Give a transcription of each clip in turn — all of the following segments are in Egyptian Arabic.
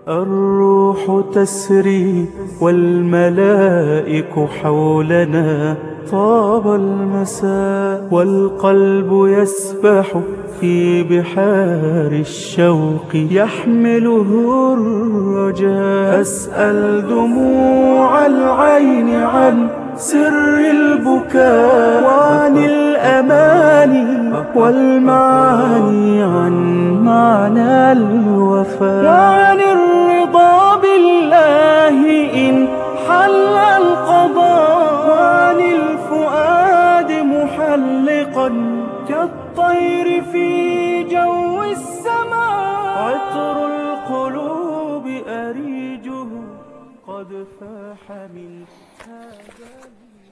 الروح تسري والملائك حولنا طاب المساء والقلب يسبح في بحار الشوق يحمله الرجاء أسأل دموع العين عن سر البكاء وعن الأماني والمعاني عن معنى الوفاء وعن الرضا بالله إن حل القضاء وعن الفؤاد محلقا كالطير في جو السماء عطر القلوب أريجه قد فاح من هذا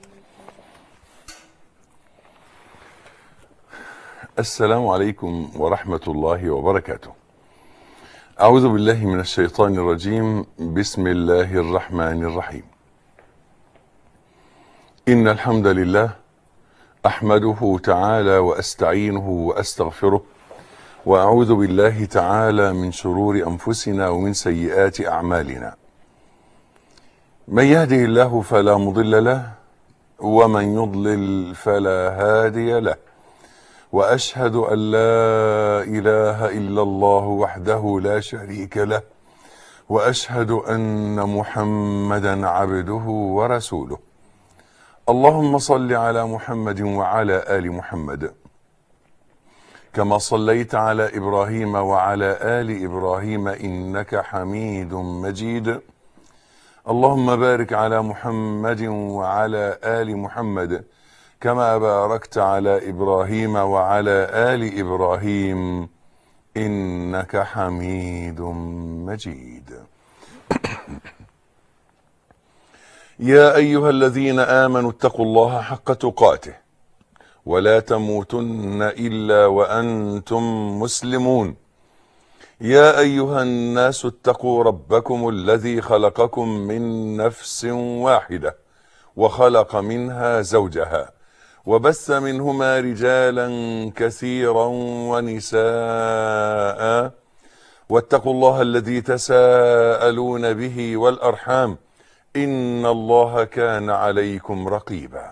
السلام عليكم ورحمة الله وبركاته. أعوذ بالله من الشيطان الرجيم، بسم الله الرحمن الرحيم. إن الحمد لله أحمده تعالى وأستعينه وأستغفره وأعوذ بالله تعالى من شرور أنفسنا ومن سيئات أعمالنا. من يهده الله فلا مضل له ومن يضلل فلا هادي له. واشهد ان لا اله الا الله وحده لا شريك له واشهد ان محمدا عبده ورسوله اللهم صل على محمد وعلى ال محمد كما صليت على ابراهيم وعلى ال ابراهيم انك حميد مجيد اللهم بارك على محمد وعلى ال محمد كما باركت على ابراهيم وعلى ال ابراهيم انك حميد مجيد يا ايها الذين امنوا اتقوا الله حق تقاته ولا تموتن الا وانتم مسلمون يا ايها الناس اتقوا ربكم الذي خلقكم من نفس واحده وخلق منها زوجها وبث منهما رجالا كثيرا ونساء واتقوا الله الذي تساءلون به والارحام ان الله كان عليكم رقيبا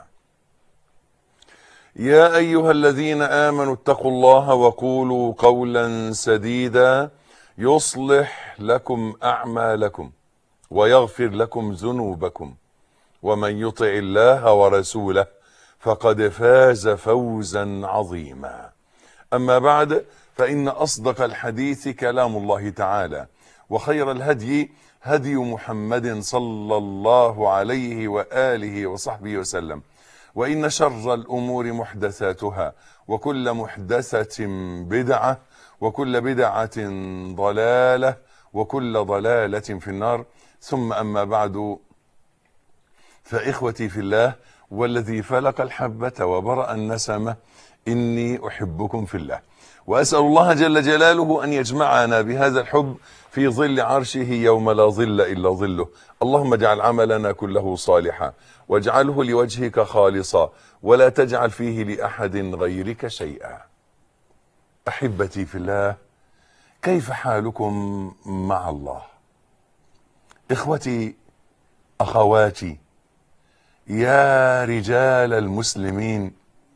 يا ايها الذين امنوا اتقوا الله وقولوا قولا سديدا يصلح لكم اعمالكم ويغفر لكم ذنوبكم ومن يطع الله ورسوله فقد فاز فوزا عظيما اما بعد فان اصدق الحديث كلام الله تعالى وخير الهدي هدي محمد صلى الله عليه واله وصحبه وسلم وان شر الامور محدثاتها وكل محدثه بدعه وكل بدعه ضلاله وكل ضلاله في النار ثم اما بعد فاخوتي في الله والذي فلق الحبة وبرأ النسمة إني أحبكم في الله وأسأل الله جل جلاله أن يجمعنا بهذا الحب في ظل عرشه يوم لا ظل إلا ظله اللهم اجعل عملنا كله صالحا واجعله لوجهك خالصا ولا تجعل فيه لأحد غيرك شيئا أحبتي في الله كيف حالكم مع الله إخوتي أخواتي يا رجال المسلمين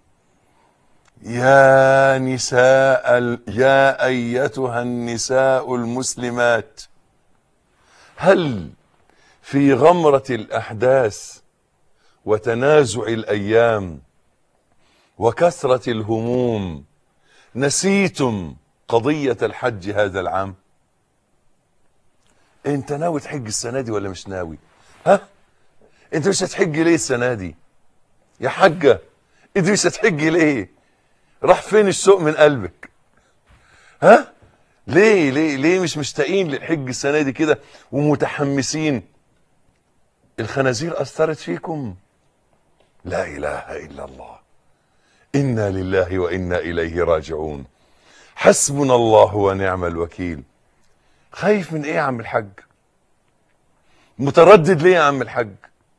يا نساء ال... يا ايتها النساء المسلمات هل في غمره الاحداث وتنازع الايام وكثره الهموم نسيتم قضيه الحج هذا العام انت ناوي تحج السنه دي ولا مش ناوي ها انت مش هتحج ليه السنه دي يا حاجه انت مش هتحج ليه راح فين الشوق من قلبك ها ليه ليه ليه مش مشتاقين للحج السنه دي كده ومتحمسين الخنازير اثرت فيكم لا اله الا الله انا لله وانا اليه راجعون حسبنا الله ونعم الوكيل خايف من ايه يا عم الحاج متردد ليه يا عم الحاج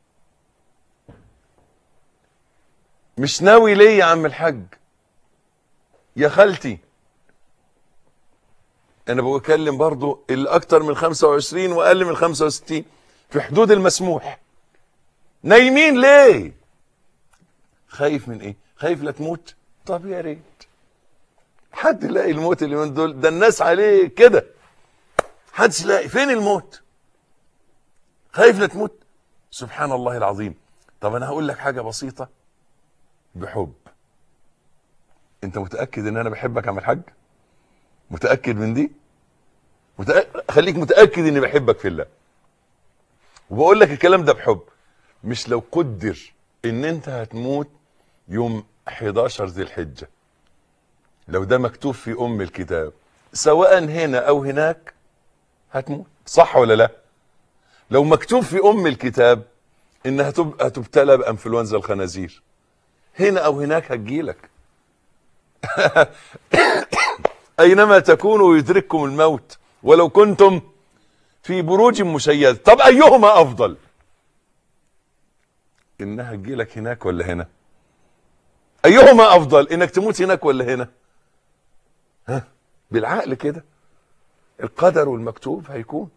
مش ناوي ليه يا عم الحاج يا خالتي انا بكلم برضو اللي اكتر من 25 واقل من 65 في حدود المسموح نايمين ليه خايف من ايه خايف لا تموت طب يا ريت حد يلاقي الموت اللي من دول ده الناس عليه كده حدش يلاقي فين الموت خايف لا تموت سبحان الله العظيم طب انا هقول لك حاجه بسيطه بحب انت متاكد ان انا بحبك يا عم الحاج متاكد من دي متأ... خليك متاكد اني بحبك في الله وبقول لك الكلام ده بحب مش لو قدر ان انت هتموت يوم 11 ذي الحجه لو ده مكتوب في ام الكتاب سواء هنا او هناك هتموت صح ولا لا لو مكتوب في ام الكتاب انها تب- هتبتلى بانفلونزا الخنازير هنا او هناك هتجيلك اينما تكونوا يدرككم الموت ولو كنتم في بروج مشيدة طب ايهما افضل انها تجيلك هناك ولا هنا ايهما افضل انك تموت هناك ولا هنا ها بالعقل كده القدر والمكتوب هيكون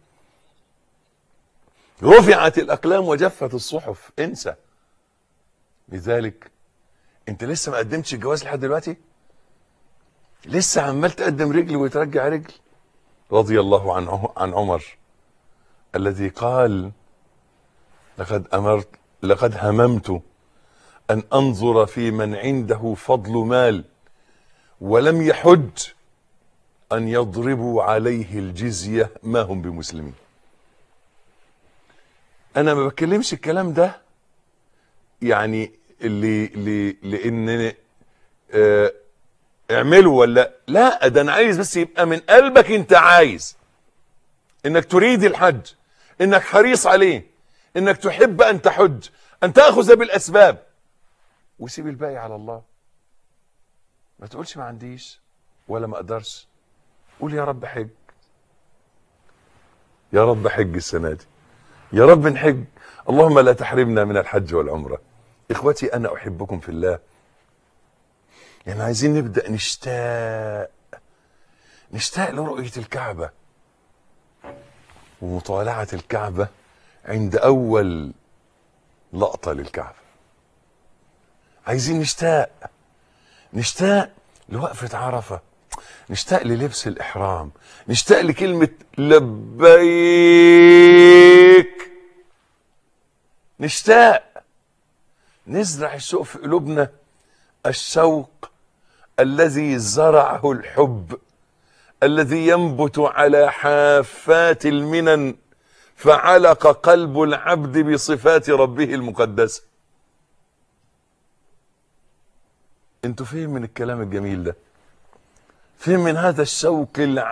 رفعت الاقلام وجفت الصحف انسى لذلك انت لسه ما قدمتش الجواز لحد دلوقتي لسه عمال تقدم رجل وترجع رجل رضي الله عن عن عمر الذي قال لقد امرت لقد هممت ان انظر في من عنده فضل مال ولم يحج ان يضربوا عليه الجزيه ما هم بمسلمين انا ما بتكلمش الكلام ده يعني اللي اللي لان آه اعملوا ولا لا ده انا عايز بس يبقى من قلبك انت عايز انك تريد الحج انك حريص عليه انك تحب ان تحج ان تاخذ بالاسباب وسيب الباقي على الله ما تقولش ما عنديش ولا ما اقدرش قول يا رب حج يا رب حج السنه دي يا رب نحج اللهم لا تحرمنا من الحج والعمره اخوتي انا احبكم في الله يعني عايزين نبدا نشتاق نشتاق لرؤيه الكعبه ومطالعه الكعبه عند اول لقطه للكعبه عايزين نشتاق نشتاق لوقفه عرفه نشتاق للبس الاحرام نشتاق لكلمه لبيك نشتاق نزرع الشوق في قلوبنا الشوق الذي زرعه الحب الذي ينبت على حافات المنن فعلق قلب العبد بصفات ربه المقدسه انتوا فين من الكلام الجميل ده فين من هذا الشوق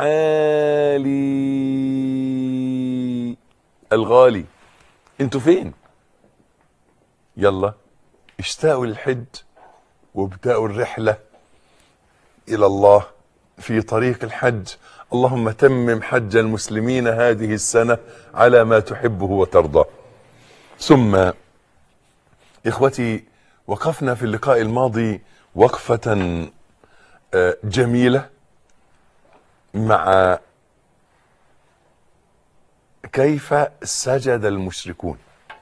العالي الغالي انتوا فين يلا اشتاقوا للحج وابدأوا الرحلة إلى الله في طريق الحج اللهم تمم حج المسلمين هذه السنة على ما تحبه وترضى ثم إخوتي وقفنا في اللقاء الماضي وقفة آه، جميلة مع كيف سجد المشركون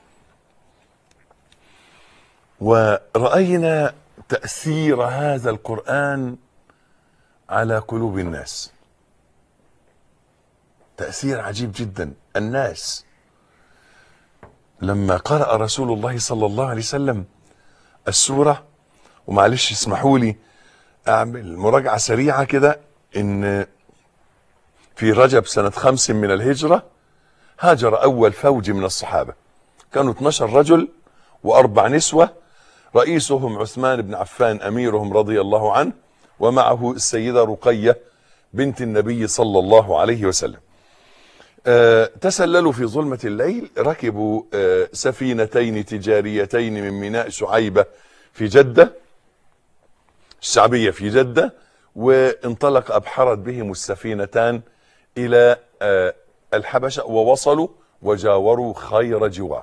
ورأينا تأثير هذا القرآن على قلوب الناس تأثير عجيب جدا الناس لما قرأ رسول الله صلى الله عليه وسلم السورة ومعلش اسمحوا لي أعمل مراجعة سريعة كده إن في رجب سنة خمس من الهجرة هاجر أول فوج من الصحابة كانوا 12 رجل وأربع نسوة رئيسهم عثمان بن عفان أميرهم رضي الله عنه ومعه السيدة رقية بنت النبي صلى الله عليه وسلم آه، تسللوا في ظلمة الليل ركبوا آه، سفينتين تجاريتين من ميناء شعيبة في جدة الشعبية في جدة وانطلق أبحرت بهم السفينتان إلى آه، الحبشة ووصلوا وجاوروا خير جوار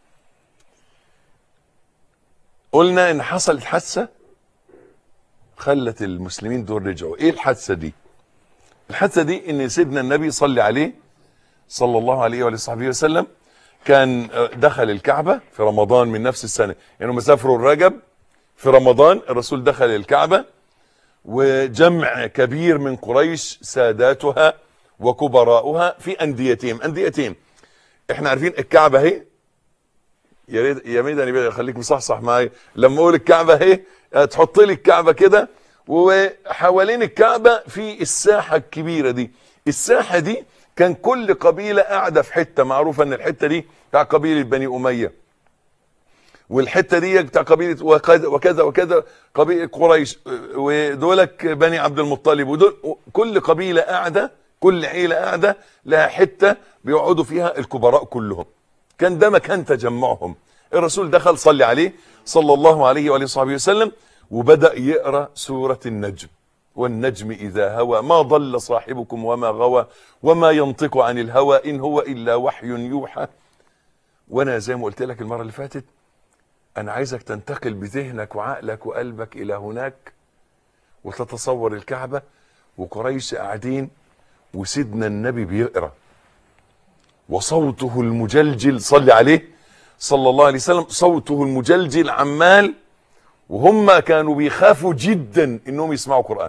قلنا ان حصلت حادثه خلت المسلمين دول رجعوا ايه الحادثه دي الحادثه دي ان سيدنا النبي صلى عليه صلى الله عليه وآله وصحبه وسلم كان دخل الكعبة في رمضان من نفس السنة يعني هم سافروا الرجب في رمضان الرسول دخل الكعبة وجمع كبير من قريش ساداتها وكبراؤها في أنديتهم أنديتهم احنا عارفين الكعبة اهي يا ريت يا ميداني بقى خليك مصحصح معايا لما اقول الكعبة اهي تحط لي الكعبة كده وحوالين الكعبة في الساحة الكبيرة دي الساحة دي كان كل قبيلة قاعدة في حتة معروفة ان الحتة دي بتاع قبيلة بني أمية والحتة دي بتاع قبيلة وكذا وكذا وكذا قبيلة قريش ودولك بني عبد المطلب ودول كل قبيلة قاعدة كل عيلة قاعدة لها حتة بيقعدوا فيها الكبراء كلهم كان ده مكان تجمعهم الرسول دخل صلي عليه صلى الله عليه وآله وصحبه وسلم وبدأ يقرأ سورة النجم والنجم إذا هوى ما ضل صاحبكم وما غوى وما ينطق عن الهوى إن هو إلا وحي يوحى وأنا زي ما قلت لك المرة اللي فاتت أنا عايزك تنتقل بذهنك وعقلك وقلبك إلى هناك وتتصور الكعبة وقريش قاعدين وسيدنا النبي بيقرأ وصوته المجلجل صلي عليه صلى الله عليه وسلم صوته المجلجل عمال وهم كانوا بيخافوا جدا انهم يسمعوا قرآن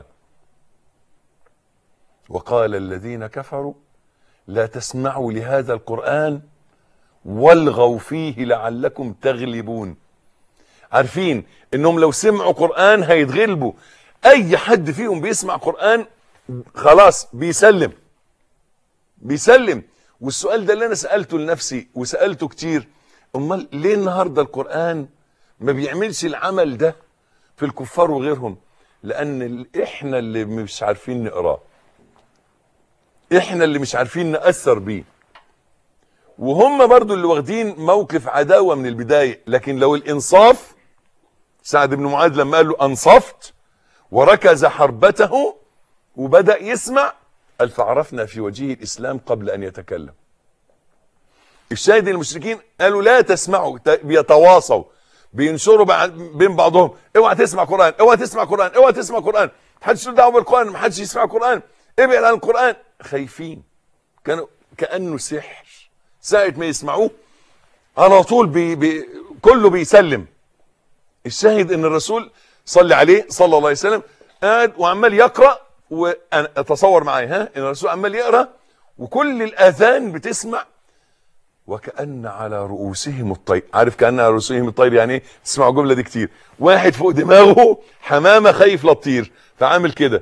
وقال الذين كفروا لا تسمعوا لهذا القرآن والغوا فيه لعلكم تغلبون عارفين انهم لو سمعوا قرآن هيتغلبوا اي حد فيهم بيسمع قرآن خلاص بيسلم بيسلم والسؤال ده اللي انا سألته لنفسي وسألته كتير امال ليه النهاردة القرآن ما بيعملش العمل ده في الكفار وغيرهم لان احنا اللي مش عارفين نقراه احنا اللي مش عارفين نأثر بيه وهم برضو اللي واخدين موقف عداوة من البداية لكن لو الانصاف سعد بن معاذ لما قال له انصفت وركز حربته وبدأ يسمع قال فعرفنا في وجهه الاسلام قبل ان يتكلم الشاهد المشركين قالوا لا تسمعوا بيتواصوا بينشروا بين بعضهم اوعى تسمع قران اوعى تسمع قران اوعى تسمع قران محدش له دعوه بالقران محدش يسمع قران ابعد عن القران خايفين كانوا كانه سحر ساعه ما يسمعوه على طول بي بي كله بيسلم الشاهد ان الرسول صلى عليه صلى الله عليه وسلم قاعد وعمال يقرا وانا اتصور معايا ها ان الرسول عمال يقرا وكل الاذان بتسمع وكأن على رؤوسهم الطير عارف كأن على رؤوسهم الطير يعني ايه تسمعوا الجملة دي كتير واحد فوق دماغه حمامة خايف لا تطير فعامل كده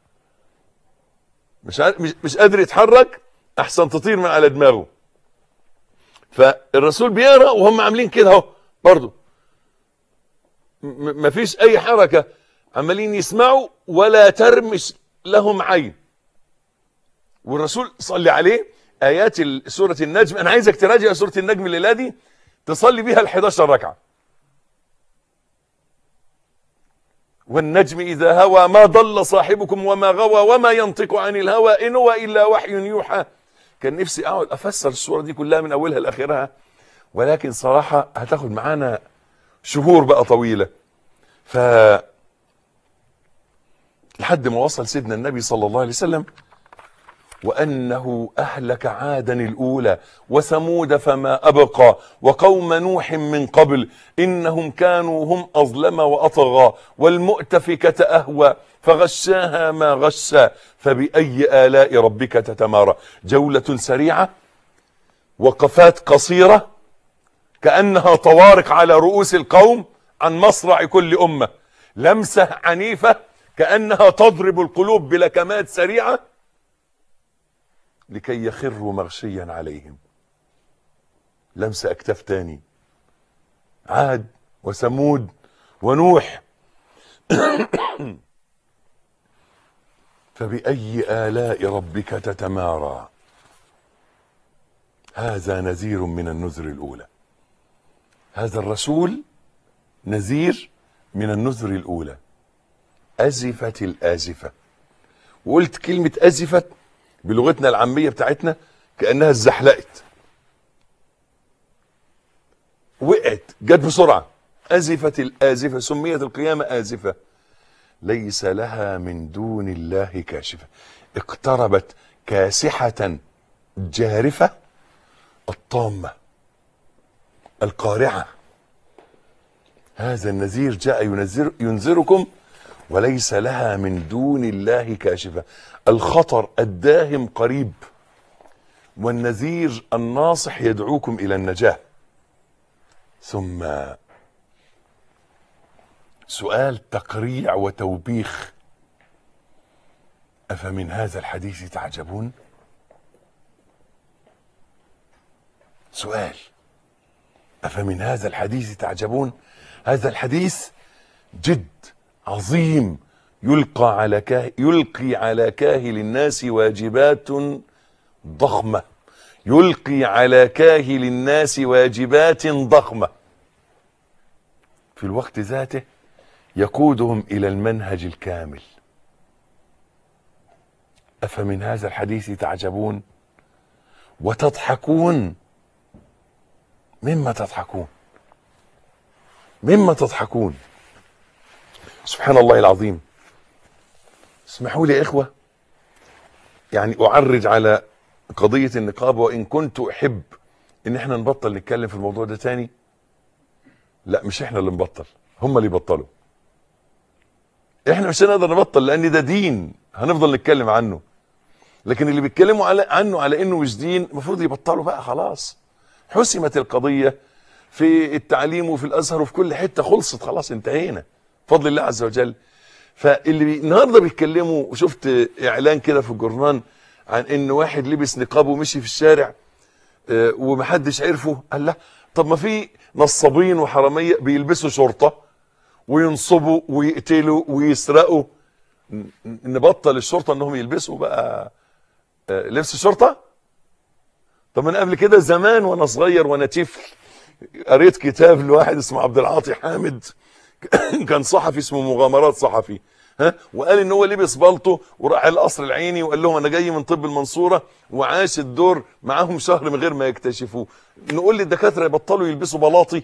مش عارف مش, مش قادر يتحرك احسن تطير من على دماغه فالرسول بيقرا وهم عاملين كده اهو برضه مفيش اي حركة عمالين يسمعوا ولا ترمش لهم عين والرسول صلي عليه ايات سوره النجم انا عايزك تراجع سوره النجم الليله دي تصلي بيها ال 11 ركعه والنجم اذا هوى ما ضل صاحبكم وما غوى وما ينطق عن الهوى ان هو الا وحي يوحى كان نفسي اقعد افسر السوره دي كلها من اولها لاخرها ولكن صراحه هتاخد معانا شهور بقى طويله ف لحد ما وصل سيدنا النبي صلى الله عليه وسلم وأنه أهلك عادا الأولى وثمود فما أبقى وقوم نوح من قبل إنهم كانوا هم أظلم وأطغى والمؤتفكة أهوى فغشاها ما غشى فبأي آلاء ربك تتمارى جولة سريعة وقفات قصيرة كأنها طوارق على رؤوس القوم عن مصرع كل أمة لمسة عنيفة كأنها تضرب القلوب بلكمات سريعة لكي يخروا مغشيا عليهم لمسة أكتاف تاني عاد وثمود ونوح فبأي آلاء ربك تتمارى هذا نذير من النذر الأولى هذا الرسول نذير من النذر الأولى أزفت الآزفة وقلت كلمة أزفت بلغتنا العامية بتاعتنا كأنها اتزحلقت وقعت جت بسرعة أزفت الآزفة سميت القيامة آزفة ليس لها من دون الله كاشفة اقتربت كاسحة جارفة الطامة القارعة هذا النذير جاء ينذر ينذركم وليس لها من دون الله كاشفة الخطر الداهم قريب والنذير الناصح يدعوكم إلى النجاة ثم سؤال تقريع وتوبيخ أفمن هذا الحديث تعجبون سؤال أفمن هذا الحديث تعجبون هذا الحديث جد عظيم يلقى على كاه يلقي على كاهل الناس واجبات ضخمة يلقي على كاهل الناس واجبات ضخمة في الوقت ذاته يقودهم إلى المنهج الكامل أفمن هذا الحديث تعجبون وتضحكون مما تضحكون مما تضحكون سبحان الله العظيم اسمحوا لي يا إخوة يعني أعرج على قضية النقاب وإن كنت أحب إن إحنا نبطل نتكلم في الموضوع ده تاني لا مش إحنا اللي نبطل هم اللي يبطلوا إحنا مش هنقدر نبطل لأن ده دين هنفضل نتكلم عنه لكن اللي بيتكلموا على عنه على إنه مش دين المفروض يبطلوا بقى خلاص حسمت القضية في التعليم وفي الأزهر وفي كل حتة خلصت خلاص انتهينا بفضل الله عز وجل فاللي بي... النهارده بيتكلموا وشفت اعلان كده في الجورنان عن ان واحد لبس نقاب ومشي في الشارع آه، ومحدش عرفه قال لا طب ما في نصابين وحراميه بيلبسوا شرطه وينصبوا ويقتلوا ويسرقوا ن- نبطل الشرطه انهم يلبسوا بقى آه، لبس الشرطه طب انا قبل كده زمان وانا صغير وانا طفل قريت كتاب لواحد اسمه عبد العاطي حامد كان صحفي اسمه مغامرات صحفي ها وقال ان هو لبس بالطو وراح القصر العيني وقال لهم انا جاي من طب المنصوره وعاش الدور معاهم شهر من غير ما يكتشفوه نقول للدكاتره يبطلوا يلبسوا بلاطي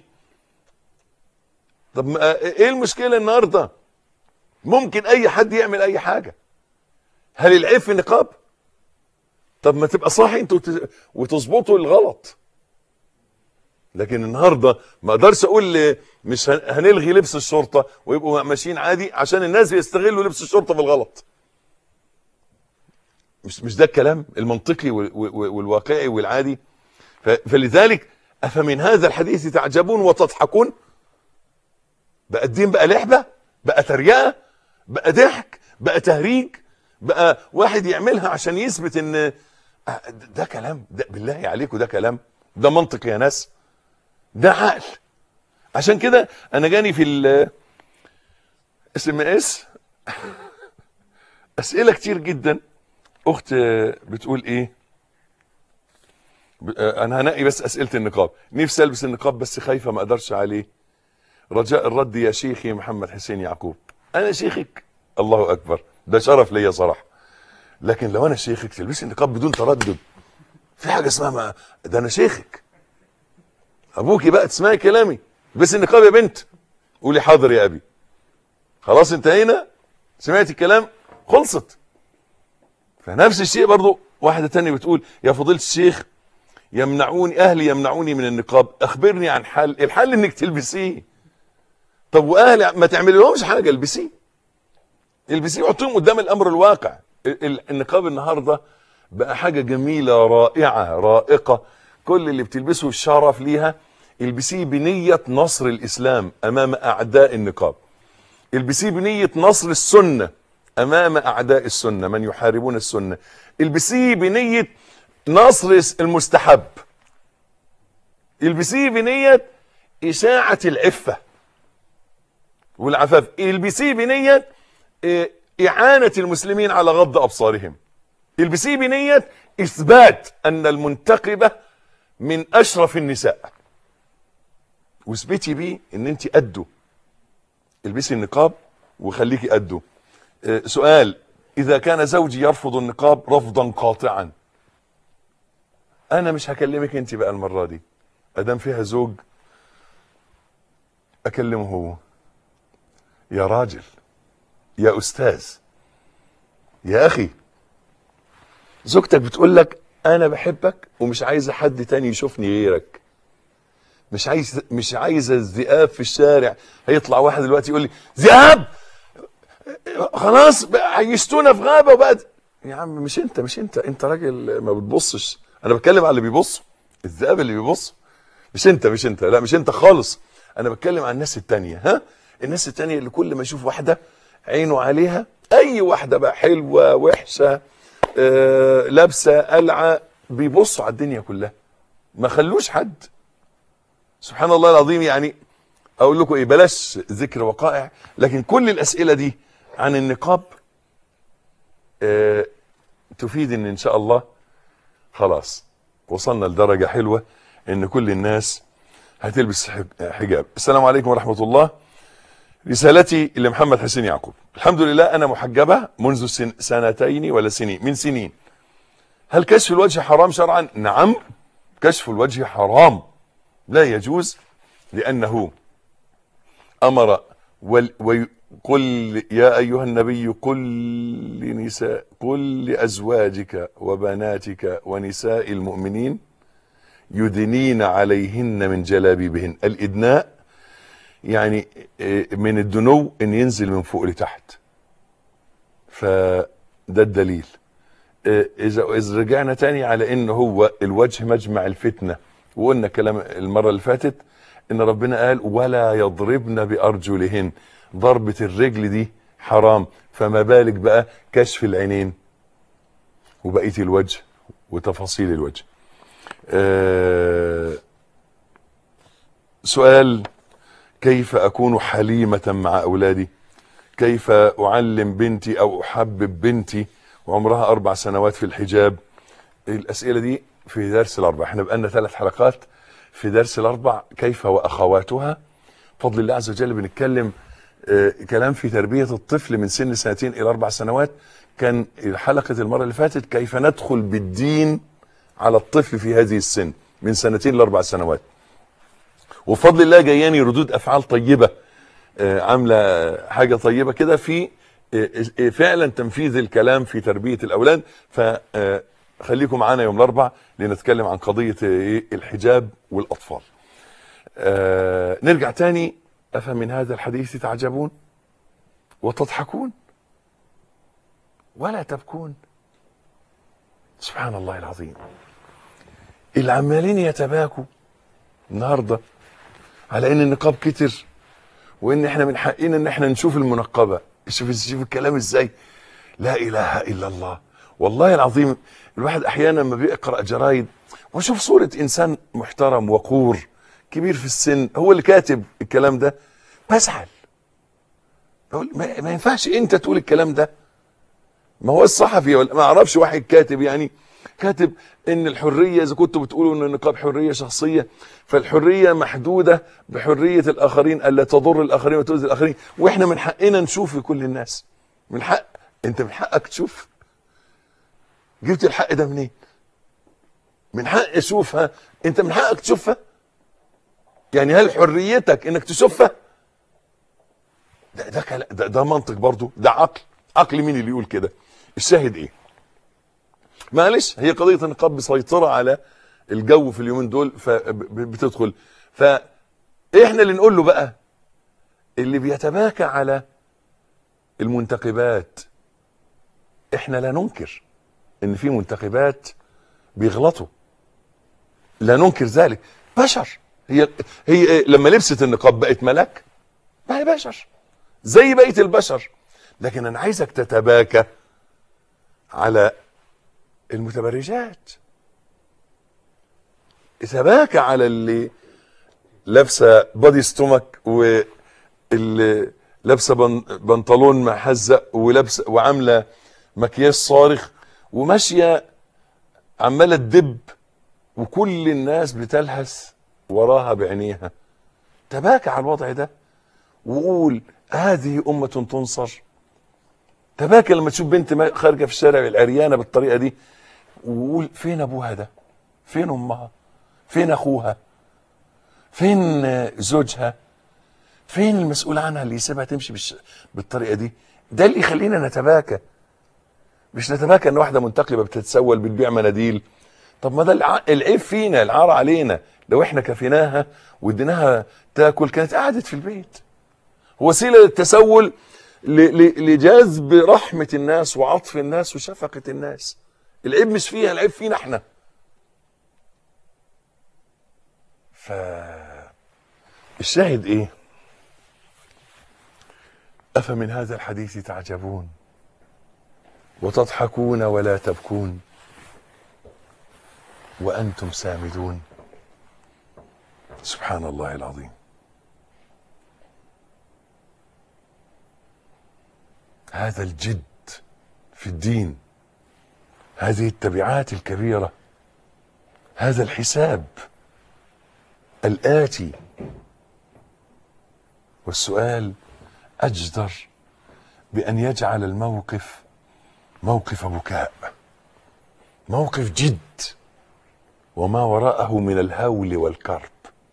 طب ما ايه المشكله النهارده ممكن اي حد يعمل اي حاجه هل العيب في النقاب طب ما تبقى صاحي انت وت- وتظبطوا الغلط لكن النهارده ما اقدرش اقول ل- مش هن- هنلغي لبس الشرطه ويبقوا ماشيين عادي عشان الناس بيستغلوا لبس الشرطه في الغلط مش مش ده الكلام المنطقي وال- وال- والواقعي والعادي ف- فلذلك افمن هذا الحديث تعجبون وتضحكون بقى الدين بقى لعبه بقى تريقه بقى ضحك بقى تهريج بقى واحد يعملها عشان يثبت ان آه، ده كلام ده بالله عليكم ده كلام ده منطق يا ناس ده عقل عشان كده انا جاني في ال اس ام اس اسئله كتير جدا اخت بتقول ايه ب- انا هنقي بس اسئله النقاب نفسي البس النقاب بس خايفه ما اقدرش عليه رجاء الرد يا شيخي محمد حسين يعقوب انا شيخك الله اكبر ده شرف ليا صراحه لكن لو انا شيخك تلبسي النقاب بدون تردد في حاجه اسمها ما ده انا شيخك ابوكي بقى تسمعي كلامي بس النقاب يا بنت قولي حاضر يا ابي خلاص انتهينا سمعت الكلام خلصت فنفس الشيء برضو واحدة تانية بتقول يا فضيلة الشيخ يمنعوني اهلي يمنعوني من النقاب اخبرني عن حل الحل انك تلبسيه طب واهلي ما تعمل لهمش حاجة البسيه البسيه وحطيهم قدام الامر الواقع ال- ال- النقاب النهارده بقى حاجه جميله رائعه رائقه كل اللي بتلبسه الشرف ليها البسيه بنيه نصر الاسلام امام اعداء النقاب البسيه بنيه نصر السنه امام اعداء السنه من يحاربون السنه البسيه بنيه نصر المستحب البسيه بنيه اشاعه العفه والعفاف البسيه بنيه إيه، إعانة المسلمين على غض أبصارهم البسيه بنية إثبات أن المنتقبة من أشرف النساء واثبتي بيه أن أنت قده البسي النقاب وخليكي قده إيه، سؤال إذا كان زوجي يرفض النقاب رفضا قاطعا أنا مش هكلمك أنت بقى المرة دي أدام فيها زوج أكلمه هو يا راجل يا استاذ يا اخي زوجتك بتقول لك انا بحبك ومش عايزه حد تاني يشوفني غيرك مش عايز مش عايزه الذئاب في الشارع هيطلع واحد دلوقتي يقول لي ذئاب خلاص بقى عيشتونا في غابه وبقت يا عم مش انت مش انت انت راجل ما بتبصش انا بتكلم على اللي بيبصوا الذئاب اللي بيبصوا مش انت مش انت لا مش انت خالص انا بتكلم عن الناس التانية ها الناس التانية اللي كل ما يشوف واحدة عينه عليها اي واحدة بقى حلوة وحشة آه لابسة قلعة بيبصوا على الدنيا كلها ما خلوش حد سبحان الله العظيم يعني اقول لكم ايه بلاش ذكر وقائع لكن كل الاسئله دي عن النقاب آه تفيد ان ان شاء الله خلاص وصلنا لدرجه حلوه ان كل الناس هتلبس حج- حجاب السلام عليكم ورحمه الله رسالتي لمحمد حسين يعقوب الحمد لله انا محجبه منذ سن سنتين ولا سنين من سنين هل كشف الوجه حرام شرعا نعم كشف الوجه حرام لا يجوز لانه امر وال- وي- قل يا ايها النبي قل لنساء قل لازواجك وبناتك ونساء المؤمنين يدنين عليهن من جلابيبهن الادناء يعني إيه، من الدنو ان ينزل من فوق لتحت فده الدليل إيه، اذا اذا رجعنا تاني على ان هو الوجه مجمع الفتنه وقلنا كلام المره اللي فاتت ان ربنا قال ولا يضربن بارجلهن ضربه الرجل دي حرام فما بالك بقى كشف العينين وبقيه الوجه وتفاصيل الوجه آه سؤال كيف اكون حليمه مع اولادي كيف اعلم بنتي او احبب بنتي وعمرها اربع سنوات في الحجاب الاسئله دي في درس الاربع احنا بقالنا ثلاث حلقات في درس الاربع كيف واخواتها بفضل الله عز وجل بنتكلم آه، كلام في تربيه الطفل من سن سنتين الى اربع سنوات كان حلقه المره اللي فاتت كيف ندخل بالدين على الطفل في هذه السن من سنتين لاربع سنوات وبفضل الله جاياني ردود افعال طيبه آه، عامله حاجه طيبه كده في آه، آه، فعلا تنفيذ الكلام في تربيه الاولاد فخليكم معانا يوم الاربع لنتكلم عن قضيه آه، الحجاب والاطفال. آه، نرجع تاني افهم من هذا الحديث تعجبون وتضحكون ولا تبكون سبحان الله العظيم اللي عمالين يتباكوا النهارده على ان النقاب كتر وان احنا من حقنا ان احنا نشوف المنقبه شوف شوف الكلام ازاي لا اله الا الله والله العظيم الواحد احيانا لما بيقرا جرايد واشوف صوره انسان محترم وقور كبير في السن هو اللي كاتب الكلام ده بزعل بقول ما, ما ينفعش انت تقول الكلام ده ما هو الصحفي ولا ما اعرفش واحد كاتب يعني كاتب ان الحريه اذا كنتوا بتقولوا ان النقاب حريه شخصيه فالحريه محدوده بحريه الاخرين الا تضر الاخرين وتؤذي الاخرين واحنا من حقنا نشوف في كل الناس من حق انت من حقك تشوف جبت الحق ده منين من حق اشوفها انت من حقك تشوفها يعني هل حريتك انك تشوفها ده ده كلا- ده, ده منطق برضو ده عقل عقل مين اللي يقول كده الشاهد ايه معلش هي قضيه النقاب مسيطره على الجو في اليومين دول فبتدخل فاحنا اللي نقول له بقى اللي بيتباكى على المنتقبات احنا لا ننكر ان في منتقبات بيغلطوا لا ننكر ذلك بشر هي هي إيه؟ لما لبست النقاب بقت ملاك ما هي بشر زي بقيه البشر لكن انا عايزك تتباكى على المتبرجات تباكى على اللي لابسه بادي ستومك واللي لابسه بن- بنطلون محزق ولابسه وعامله مكياج صارخ وماشيه عماله تدب وكل الناس بتلهث وراها بعينيها تباكى على الوضع ده وقول هذه أمة تنصر تباكى لما تشوف بنت ما- خارجة في الشارع العريانة بالطريقة دي وقول فين أبوها ده فين أمها فين أخوها فين آه، زوجها فين المسؤول عنها اللي يسيبها تمشي بالش... بالطريقة دي ده اللي يخلينا نتباكى مش نتباكى ان واحده منتقبه بتتسول بتبيع مناديل طب ما ده الع- العيب فينا العار علينا لو احنا كفيناها واديناها تاكل كانت قعدت في البيت وسيله للتسول ل- ل- لجذب رحمه الناس وعطف الناس وشفقه الناس العيب مش فيها العيب فينا احنا ف الشاهد ايه افمن هذا الحديث تعجبون وتضحكون ولا تبكون وانتم سامدون سبحان الله العظيم هذا الجد في الدين هذه التبعات الكبيره هذا الحساب الاتي والسؤال اجدر بان يجعل الموقف موقف بكاء موقف جد وما وراءه من الهول والكرب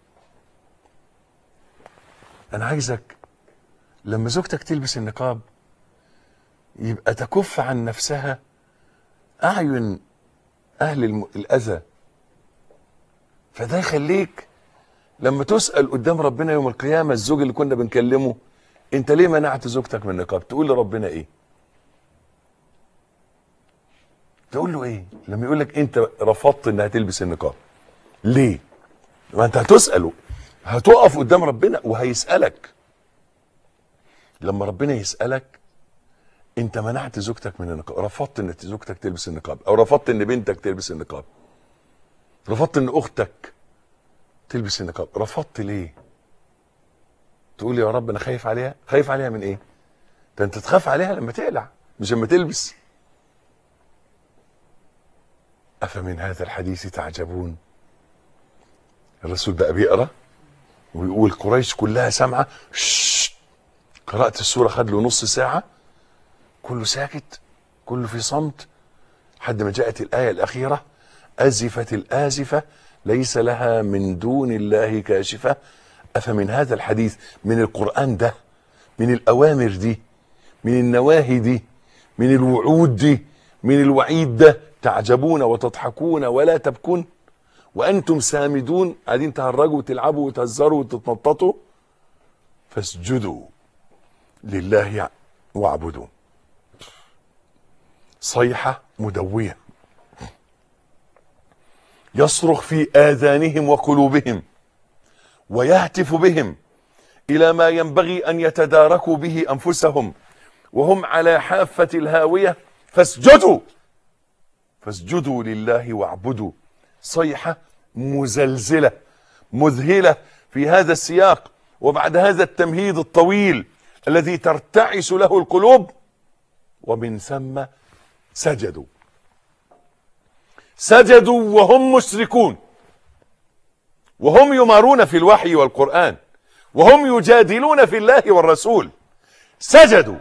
انا عايزك لما زوجتك تلبس النقاب يبقى تكف عن نفسها اعين اهل الم... الاذى فده يخليك لما تسال قدام ربنا يوم القيامه الزوج اللي كنا بنكلمه انت ليه منعت زوجتك من النقاب تقول لربنا ايه تقول له ايه لما يقول لك انت رفضت انها تلبس النقاب ليه ما انت هتساله هتقف قدام ربنا وهيسالك لما ربنا يسالك انت منعت زوجتك من النقاب رفضت ان زوجتك تلبس النقاب او رفضت ان بنتك تلبس النقاب رفضت ان اختك تلبس النقاب رفضت ليه تقول يا رب انا خايف عليها خايف عليها من ايه ده انت تخاف عليها لما تقلع مش لما تلبس افمن هذا الحديث تعجبون الرسول بقى بيقرا ويقول قريش كلها سامعه شش. قرات السوره خد له نص ساعه كله ساكت كله في صمت حد ما جاءت الايه الاخيره ازفت الازفه ليس لها من دون الله كاشفه افمن هذا الحديث من القران ده من الاوامر دي من النواهي دي من الوعود دي من الوعيد ده تعجبون وتضحكون ولا تبكون وانتم سامدون قاعدين تهرجوا وتلعبوا وتهزروا وتتنططوا فاسجدوا لله واعبدوا صيحه مدويه يصرخ في اذانهم وقلوبهم ويهتف بهم الى ما ينبغي ان يتداركوا به انفسهم وهم على حافه الهاويه فاسجدوا فاسجدوا لله واعبدوا صيحه مزلزله مذهله في هذا السياق وبعد هذا التمهيد الطويل الذي ترتعش له القلوب ومن ثم سجدوا سجدوا وهم مشركون وهم يمارون في الوحي والقرآن وهم يجادلون في الله والرسول سجدوا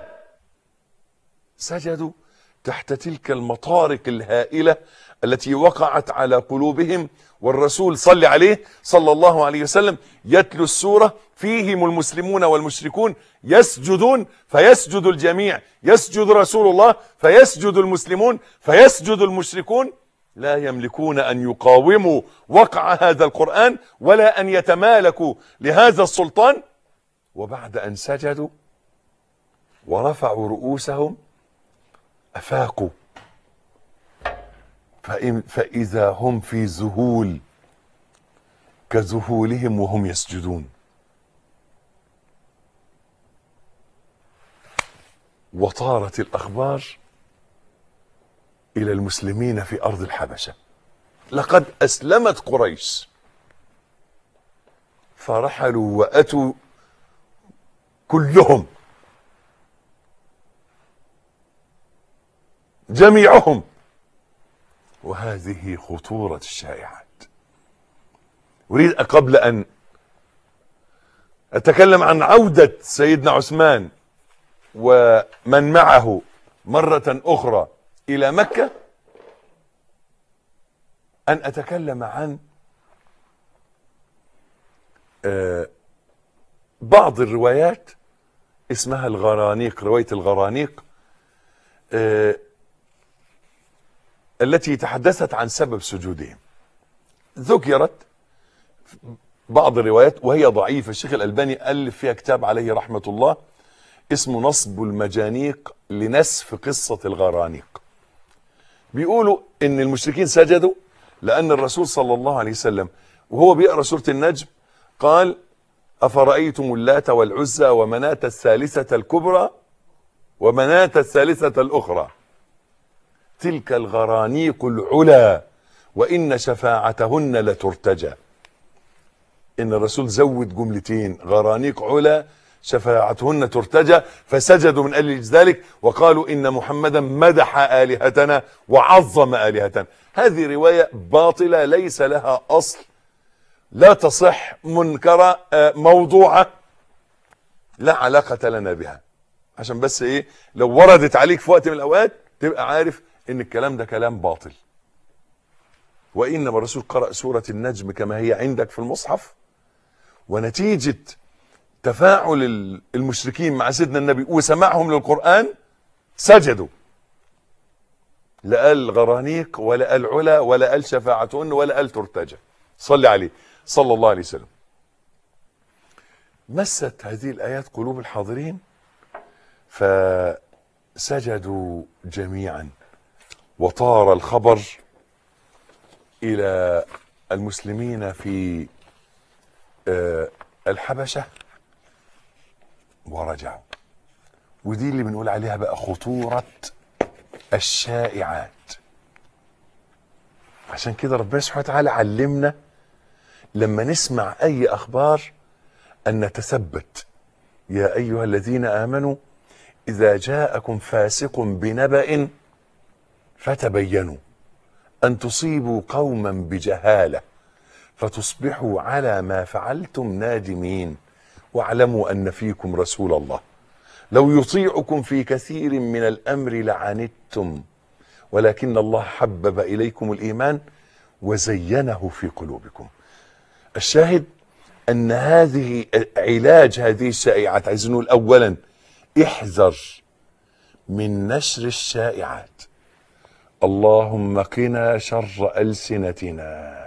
سجدوا تحت تلك المطارق الهائلة التي وقعت على قلوبهم والرسول صلى عليه صلى الله عليه وسلم يتلو السورة فيهم المسلمون والمشركون يسجدون فيسجد الجميع يسجد رسول الله فيسجد المسلمون فيسجد المشركون لا يملكون ان يقاوموا وقع هذا القرآن ولا ان يتمالكوا لهذا السلطان وبعد ان سجدوا ورفعوا رؤوسهم افاقوا فإن فإذا هم في ذهول كذهولهم وهم يسجدون وطارت الأخبار إلى المسلمين في أرض الحبشة لقد أسلمت قريش فرحلوا وأتوا كلهم جميعهم وهذه خطورة الشائعات أريد قبل أن أتكلم عن عودة سيدنا عثمان ومن معه مرة أخرى إلى مكة أن أتكلم عن آه، بعض الروايات اسمها الغرانيق رواية الغرانيق آه، التي تحدثت عن سبب سجودهم ذكرت بعض الروايات وهي ضعيفة الشيخ الألباني ألف فيها كتاب عليه رحمة الله اسمه نصب المجانيق لنسف قصة الغرانيق بيقولوا ان المشركين سجدوا لان الرسول صلى الله عليه وسلم وهو بيقرا سوره النجم قال افرايتم اللات والعزى ومناه الثالثه الكبرى ومناه الثالثه الاخرى تلك الغرانيق العلا وان شفاعتهن لترتجى ان الرسول زود جملتين غرانيق علا شفاعتهن ترتجى فسجدوا من اجل ذلك وقالوا ان محمدا مدح الهتنا وعظم الهتنا هذه روايه باطله ليس لها اصل لا تصح منكره آه، موضوعه لا علاقه لنا بها عشان بس ايه لو وردت عليك في وقت من الاوقات تبقى عارف ان الكلام ده كلام باطل وانما الرسول قرأ سوره النجم كما هي عندك في المصحف ونتيجه تفاعل ال- المشركين مع سيدنا النبي وسماعهم للقرآن سجدوا لا قال غرانيق ولا قال علا ولا قال شفاعتهن ولا قال ترتجى صلي عليه صلى الله عليه وسلم مست هذه الآيات قلوب الحاضرين فسجدوا جميعا وطار الخبر إلى المسلمين في آه، الحبشة ورجعوا ودي اللي بنقول عليها بقى خطورة الشائعات عشان كده ربنا سبحانه وتعالى علمنا لما نسمع أي أخبار أن نتثبت يا أيها الذين آمنوا إذا جاءكم فاسق بنبأ فتبينوا أن تصيبوا قوما بجهالة فتصبحوا على ما فعلتم نادمين واعلموا ان فيكم رسول الله لو يطيعكم في كثير من الامر لعنتم ولكن الله حبب اليكم الايمان وزينه في قلوبكم الشاهد ان هذه علاج هذه الشائعات عايزين نقول اولا احذر من نشر الشائعات اللهم قنا شر السنتنا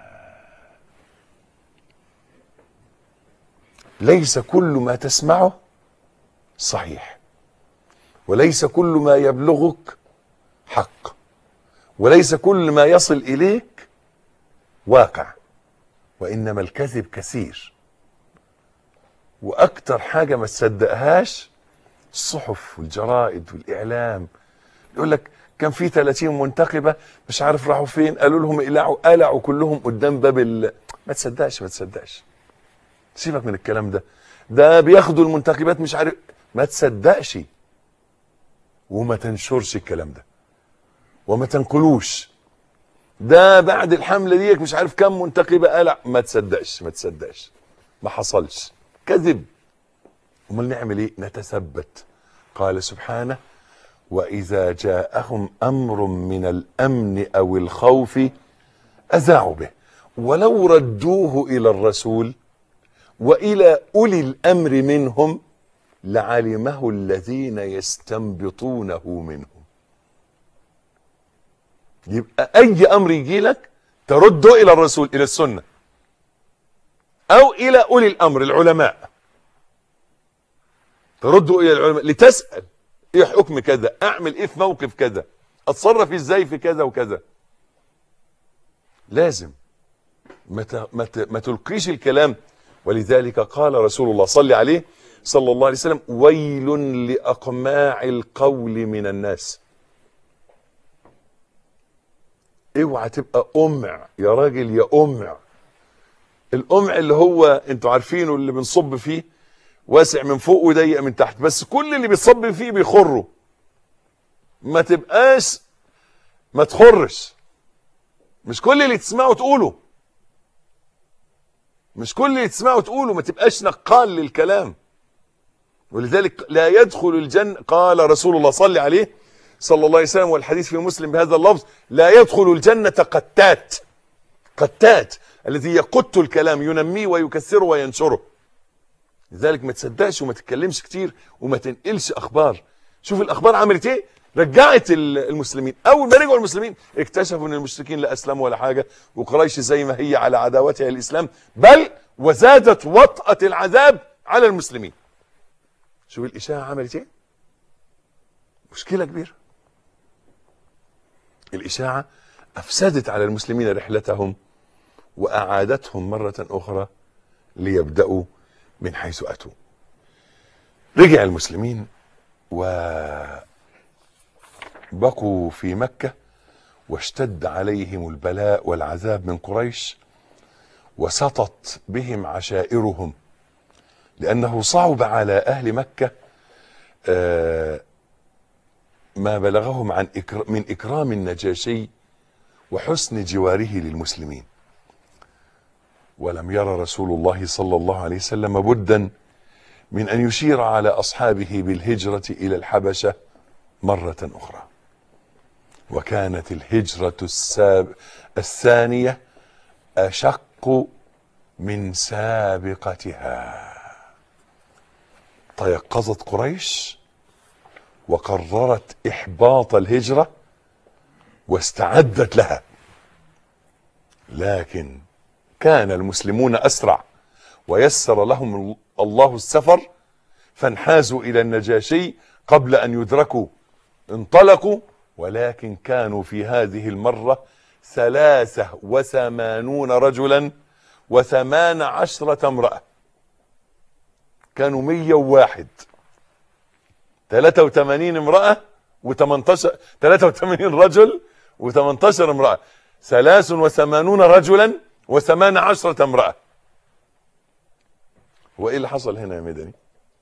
ليس كل ما تسمعه صحيح وليس كل ما يبلغك حق وليس كل ما يصل اليك واقع وانما الكذب كثير واكتر حاجه ما تصدقهاش الصحف والجرائد والاعلام يقول لك كان في 30 منتخبه مش عارف راحوا فين قالوا لهم اقلعوا قلعوا كلهم قدام باب ال... ما تصدقش ما تصدقش سيبك من الكلام ده ده بياخدوا المنتخبات مش عارف ما تصدقش وما تنشرش الكلام ده وما تنقلوش ده بعد الحمله ديك مش عارف كم منتخبه قلع ما تصدقش ما تصدقش ما حصلش كذب امال نعمل ايه نتثبت قال سبحانه واذا جاءهم امر من الامن او الخوف اذاعوا به ولو ردوه الى الرسول والى اولي الامر منهم لعلمه الذين يستنبطونه منهم يبقى اي امر يجي لك ترده الى الرسول الى السنه او الى اولي الامر العلماء ترده الى العلماء لتسال ايه حكم كذا اعمل ايه في موقف كذا اتصرف ازاي في كذا وكذا لازم ما ت- ما ت- ما تلقيش الكلام ولذلك قال رسول الله صلى عليه صلى الله عليه وسلم ويل لاقماع القول من الناس اوعى تبقى امع يا راجل يا امع الامع اللي هو انتوا عارفينه اللي بنصب فيه واسع من فوق وضيق من تحت بس كل اللي بيتصب فيه بيخروا ما تبقاش ما تخرش مش كل اللي تسمعه تقوله مش كل اللي تسمعه تقوله ما تبقاش نقال للكلام ولذلك لا يدخل الجنة قال رسول الله صلى عليه صلى الله عليه وسلم والحديث في مسلم بهذا اللفظ لا يدخل الجنة قتات قتات الذي يقت الكلام ينميه ويكسره وينشره لذلك ما تصدقش وما تتكلمش كتير وما تنقلش اخبار شوف الاخبار عملت ايه رجعت ال- المسلمين اول ما رجعوا المسلمين اكتشفوا ان المشركين لا اسلموا ولا حاجه وقريش زي ما هي على عداوتها الاسلام بل وزادت وطأة العذاب على المسلمين شوف الاشاعه عملت ايه مشكله كبيره الاشاعه افسدت على المسلمين رحلتهم واعادتهم مره اخرى ليبداوا من حيث اتوا رجع المسلمين وبقوا في مكة واشتد عليهم البلاء والعذاب من قريش وسطت بهم عشائرهم لأنه صعب على أهل مكة آه، ما بلغهم عن إكر- من إكرام النجاشي وحسن جواره للمسلمين ولم ير رسول الله صلى الله عليه وسلم بدا من ان يشير على اصحابه بالهجره الى الحبشه مره اخرى وكانت الهجره الساب الثانيه اشق من سابقتها تيقظت قريش وقررت احباط الهجره واستعدت لها لكن كان المسلمون اسرع ويسر لهم الله السفر فانحازوا الى النجاشي قبل ان يدركوا انطلقوا ولكن كانوا في هذه المرة ثلاثة وثمانون رجلا وثمان عشرة امرأة كانوا مية وواحد ثلاثة وثمانين امرأة وثمانتاشر ثلاثة وثمانين رجل وثمانتاشر امرأة ثلاث وثمانون رجلا وثمان عشرة امرأة هو ايه اللي حصل هنا يا مدني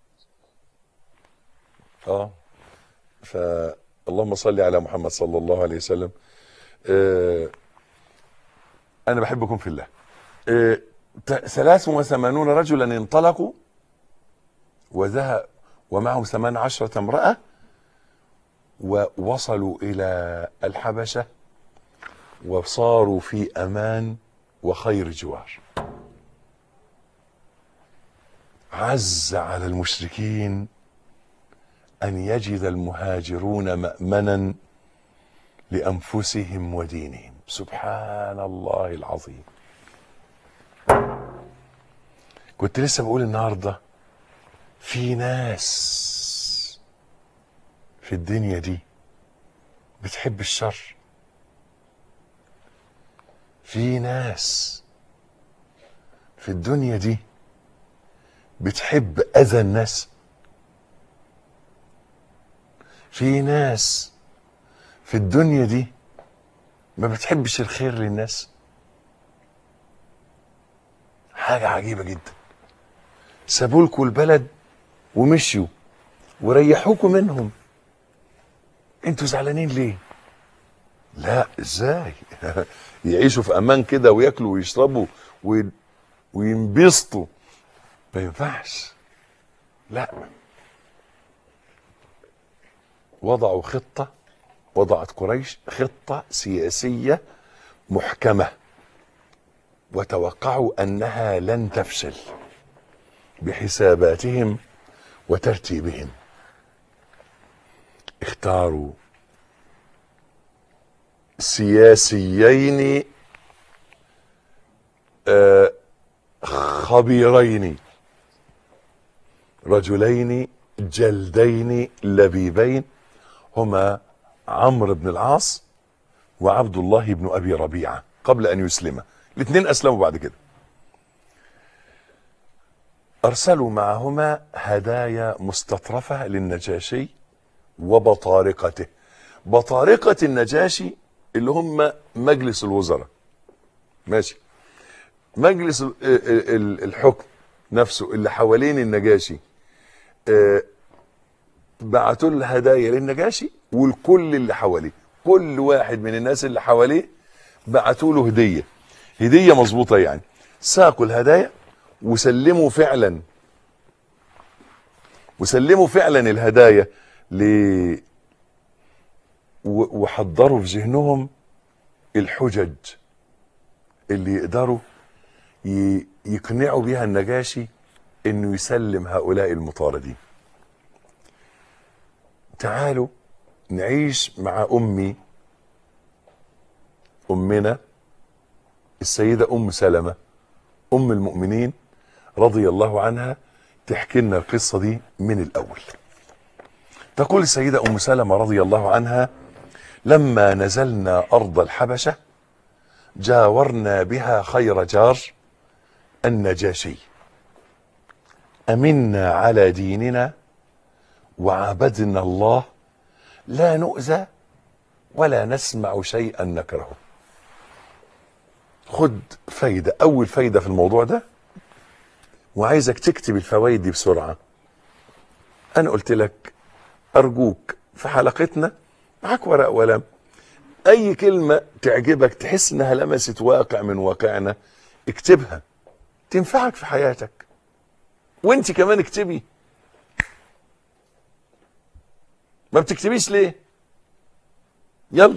اه فاللهم صل على محمد صلى الله عليه وسلم آه انا بحبكم في الله آه ت- ثلاث وثمانون رجلا انطلقوا وذهب ومعهم ثمان عشرة امرأة ووصلوا إلى الحبشة وصاروا في أمان وخير جوار عز على المشركين أن يجد المهاجرون مأمنا لأنفسهم ودينهم سبحان الله العظيم كنت لسه بقول النهارده في ناس في الدنيا دي بتحب الشر في ناس في الدنيا دي بتحب اذى الناس في ناس في الدنيا دي ما بتحبش الخير للناس حاجة عجيبة جدا سابولكوا البلد ومشيوا وريحوكوا منهم انتوا زعلانين ليه لا ازاي يعيشوا في امان كده وياكلوا ويشربوا وي... وينبسطوا ما ينفعش لا وضعوا خطة وضعت قريش خطة سياسية محكمة وتوقعوا أنها لن تفشل بحساباتهم وترتيبهم اختاروا سياسيين آه، خبيرين رجلين جلدين لبيبين هما عمرو بن العاص وعبد الله بن ابي ربيعه قبل ان يسلم الاثنين اسلموا بعد كده ارسلوا معهما هدايا مستطرفه للنجاشي وبطارقته بطارقه النجاشي اللي هم مجلس الوزراء ماشي مجلس ال- ال- ال- الحكم نفسه اللي حوالين النجاشي آه، بعتوا له هدايا للنجاشي والكل اللي حواليه كل واحد من الناس اللي حواليه بعتوا له هديه هديه مظبوطه يعني ساقوا الهدايا وسلموا فعلا وسلموا فعلا الهدايا ل و- وحضروا في ذهنهم الحجج اللي يقدروا ي- يقنعوا بيها النجاشي انه يسلم هؤلاء المطاردين تعالوا نعيش مع امي امنا السيده ام سلمه ام المؤمنين رضي الله عنها تحكي لنا القصه دي من الاول تقول السيده ام سلمه رضي الله عنها لما نزلنا ارض الحبشه جاورنا بها خير جار النجاشي امنا على ديننا وعبدنا الله لا نؤذى ولا نسمع شيئا نكرهه خد فايدة أول فايدة في الموضوع ده وعايزك تكتب الفوائد دي بسرعة أنا قلت لك أرجوك في حلقتنا معاك ورق وقلم أي كلمة تعجبك تحس إنها لمست واقع من واقعنا اكتبها تنفعك في حياتك وانت كمان اكتبي ما بتكتبيش ليه يلا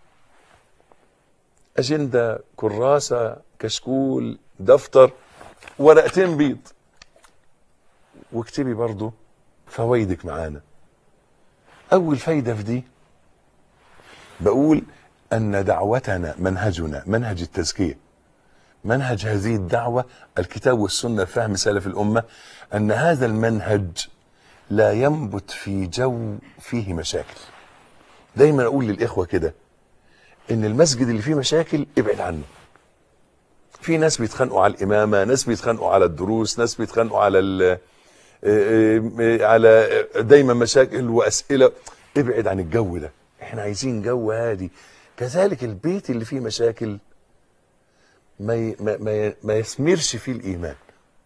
أجندة كراسة كشكول دفتر ورقتين بيض واكتبي برضو فوائدك معانا أول فايدة في دي بقول أن دعوتنا منهجنا منهج التزكية منهج هذه الدعوة الكتاب والسنة فهم سلف الأمة أن هذا المنهج لا ينبت في جو فيه مشاكل دايما أقول للإخوة كده ان المسجد اللي فيه مشاكل ابعد عنه في ناس بيتخانقوا على الامامه ناس بيتخانقوا على الدروس ناس بيتخانقوا على ال على دايما مشاكل واسئله ابعد عن الجو ده احنا عايزين جو هادي كذلك البيت اللي فيه مشاكل ما ي- ما ما, ما يثمرش فيه الايمان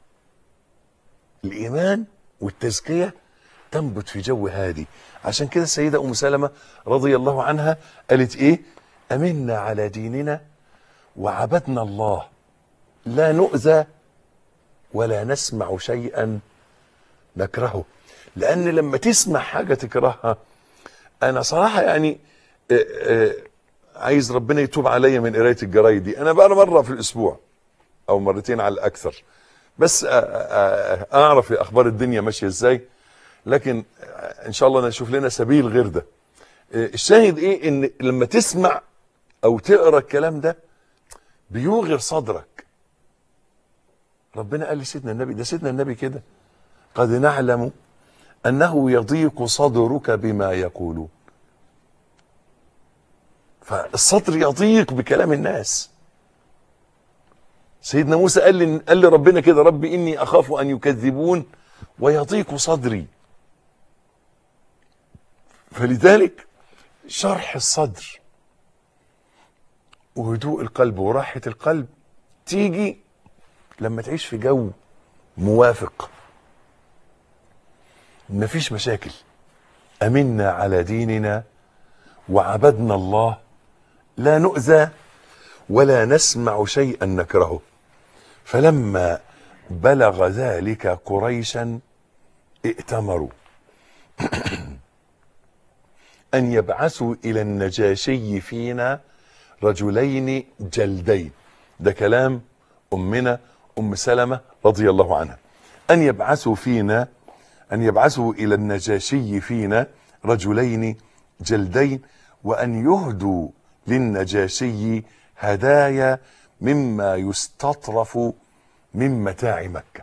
الايمان والتزكيه تنبت في جو هادي عشان كده السيده ام سلمه رضي الله عنها قالت ايه امنا على ديننا وعبدنا الله لا نؤذى ولا نسمع شيئا نكرهه لان لما تسمع حاجه تكرهها انا صراحه يعني آه، آه، عايز ربنا يتوب عليا من قرايه الجرايد دي انا بقى مره في الاسبوع او مرتين على الاكثر بس آه، آه، آه، اعرف اخبار الدنيا ماشيه ازاي لكن آه، ان شاء الله نشوف لنا سبيل غير ده آه، الشاهد ايه ان لما تسمع او تقرا الكلام ده بيوغر صدرك ربنا قال لسيدنا النبي ده سيدنا النبي كده قد نعلم انه يضيق صدرك بما يقولون فالصدر يضيق بكلام الناس سيدنا موسى قال لي قال لي ربنا كده ربي اني اخاف ان يكذبون ويضيق صدري فلذلك شرح الصدر وهدوء القلب وراحة القلب تيجي لما تعيش في جو موافق مفيش مشاكل أمنا على ديننا وعبدنا الله لا نؤذى ولا نسمع شيئا نكرهه فلما بلغ ذلك قريشا ائتمروا أن يبعثوا إلى النجاشي فينا رجلين جلدين ده كلام أمنا أم سلمة رضي الله عنها أن يبعثوا فينا أن يبعثوا إلى النجاشي فينا رجلين جلدين وأن يهدوا للنجاشي هدايا مما يستطرف من متاع مكة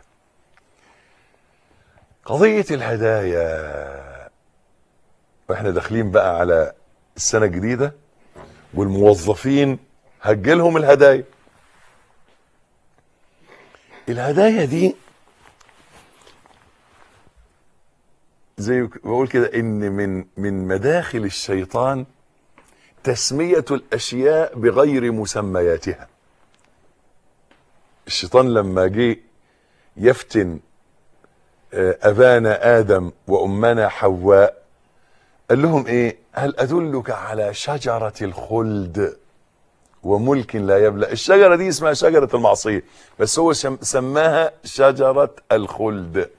قضية الهدايا واحنا داخلين بقى على السنة الجديدة والموظفين هجلهم الهدايا الهدايا دي زي ما بقول كده ان من من مداخل الشيطان تسمية الاشياء بغير مسمياتها الشيطان لما جه يفتن آه، ابانا ادم وامنا حواء قال لهم ايه هل ادلك على شجرة الخلد وملك لا يبلى الشجرة دي اسمها شجرة المعصية بس هو شم- سماها شجرة الخلد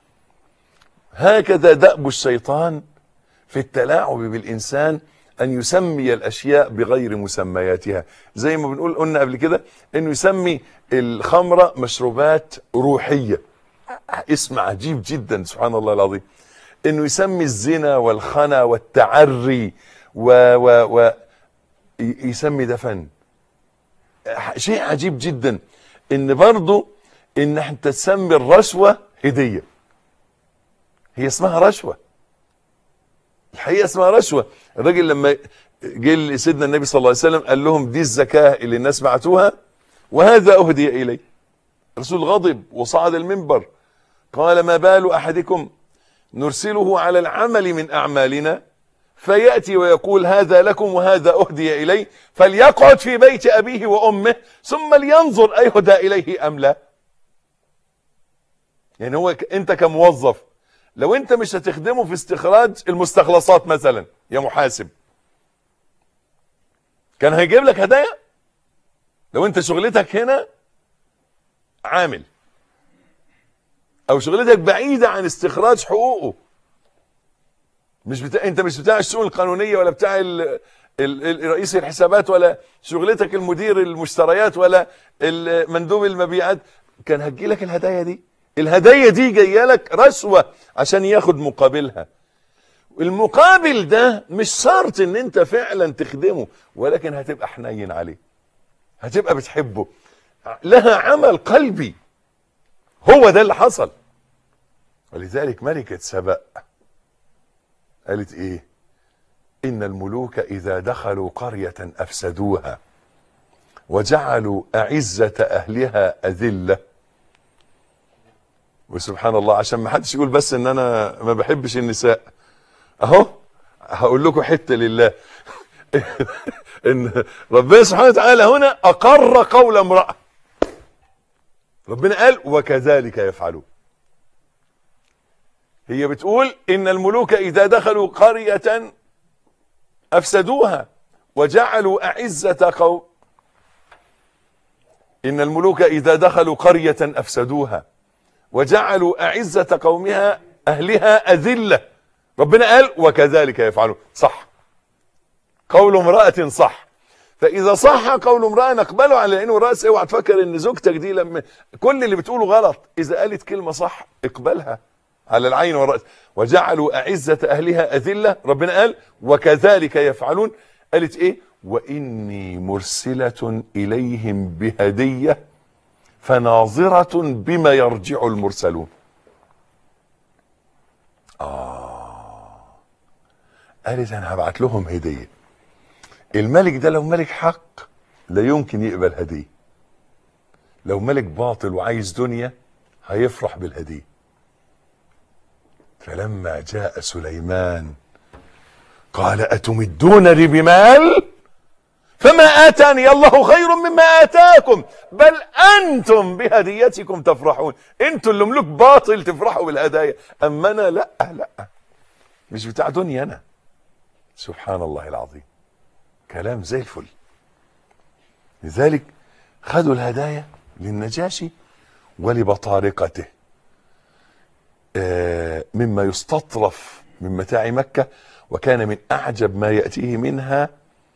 هكذا دأب الشيطان في التلاعب بالإنسان أن يسمي الأشياء بغير مسمياتها زي ما بنقول قلنا قبل كده أنه يسمي الخمرة مشروبات روحية اسم عجيب جدا سبحان الله العظيم انه يسمي الزنا والخنا والتعري و, و, و ي- يسمي ده فن شيء عجيب جدا ان برضه ان انت تسمي الرشوه هديه هي اسمها رشوه الحقيقه اسمها رشوه الراجل لما جه لسيدنا النبي صلى الله عليه وسلم قال لهم دي الزكاه اللي الناس بعتوها وهذا اهدي الي الرسول غضب وصعد المنبر قال ما بال احدكم نرسله على العمل من اعمالنا فياتي ويقول هذا لكم وهذا اهدي الي فليقعد في بيت ابيه وامه ثم لينظر ايهدى اليه ام لا يعني هو ك- انت كموظف لو انت مش هتخدمه في استخراج المستخلصات مثلا يا محاسب كان هيجيب لك هدايا لو انت شغلتك هنا عامل او شغلتك بعيدة عن استخراج حقوقه مش بتاع انت مش بتاع الشؤون القانونية ولا بتاع ال... ال... ال... رئيس الحسابات ولا شغلتك المدير المشتريات ولا ال- مندوب المبيعات كان هتجي لك الهدايا دي الهدايا دي جايه لك رشوه عشان ياخد مقابلها المقابل ده مش شرط ان انت فعلا تخدمه ولكن هتبقى حنين عليه هتبقى بتحبه لها عمل قلبي هو ده اللي حصل ولذلك ملكة سبأ قالت ايه ان الملوك اذا دخلوا قرية افسدوها وجعلوا اعزة اهلها اذلة وسبحان الله عشان ما حدش يقول بس ان انا ما بحبش النساء اهو هقول لكم حته لله ان ربنا سبحانه وتعالى هنا اقر قول امراه ربنا قال وكذلك يفعلون هي بتقول ان الملوك اذا دخلوا قريه افسدوها وجعلوا اعزه قوم ان الملوك اذا دخلوا قريه افسدوها وجعلوا اعزه قومها اهلها اذله ربنا قال وكذلك يفعلون صح قول امرأة صح فإذا صح قول امرأة نقبله على عينه ورأس اوعى تفكر ان زوجتك دي لما كل اللي بتقوله غلط إذا قالت كلمة صح اقبلها على العين والرأس وجعلوا أعزة أهلها أذلة ربنا قال وكذلك يفعلون قالت إيه وإني مرسلة إليهم بهدية فناظرة بما يرجع المرسلون قالت انا هبعت لهم هديه الملك ده لو ملك حق لا يمكن يقبل هديه لو ملك باطل وعايز دنيا هيفرح بالهديه فلما جاء سليمان قال اتمدونني بمال فما اتاني الله خير مما اتاكم بل انتم بهديتكم تفرحون انتم اللي ملوك باطل تفرحوا بالهدايا اما انا لا لا مش بتاع دنيا انا سبحان الله العظيم كلام زي الفل لذلك خدوا الهدايا للنجاشي ولبطارقته آه، مما يستطرف من متاع مكة وكان من أعجب ما يأتيه منها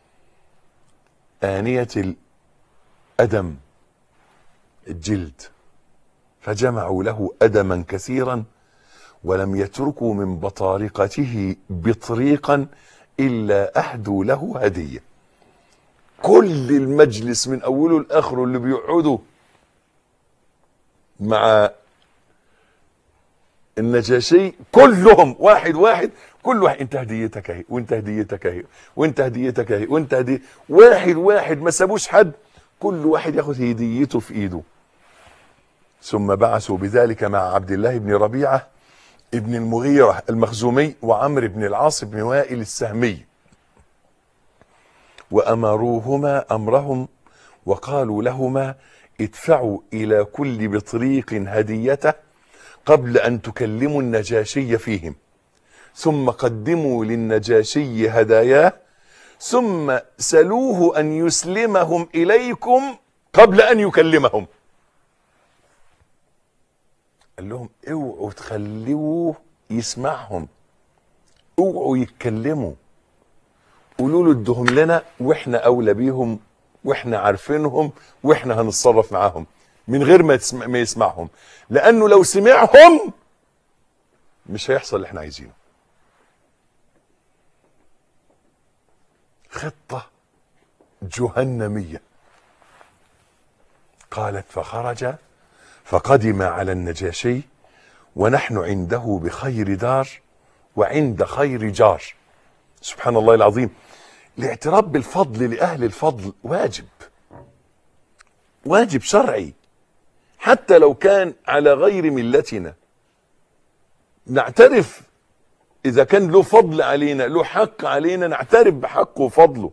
آنية الأدم الجلد فجمعوا له أدما كثيرا ولم يتركوا من بطارقته بطريقا الا اهدوا له هديه كل المجلس من اوله لاخره اللي بيقعدوا مع النجاشي كلهم واحد واحد كل واحد انت هديتك اهي وانت هديتك اهي وانت هديتك اهي وانت هدي واحد واحد ما سابوش حد كل واحد ياخد هديته في ايده ثم بعثوا بذلك مع عبد الله بن ربيعه ابن المغيرة المخزومي وعمرو بن العاص بن وائل السهمي وأمروهما أمرهم وقالوا لهما ادفعوا إلى كل بطريق هديته قبل أن تكلموا النجاشي فيهم ثم قدموا للنجاشي هداياه ثم سلوه أن يسلمهم إليكم قبل أن يكلمهم قال لهم اوعوا تخلوه يسمعهم اوعوا يتكلموا قولوا له ادهم لنا واحنا اولى بيهم واحنا عارفينهم واحنا هنتصرف معاهم من غير ما, تسمع ما يسمعهم لانه لو سمعهم مش هيحصل اللي احنا عايزينه خطة جهنمية قالت فخرج فقدم على النجاشي ونحن عنده بخير دار وعند خير جار سبحان الله العظيم الاعتراف بالفضل لأهل الفضل واجب واجب شرعي حتى لو كان على غير ملتنا نعترف إذا كان له فضل علينا له حق علينا نعترف بحقه وفضله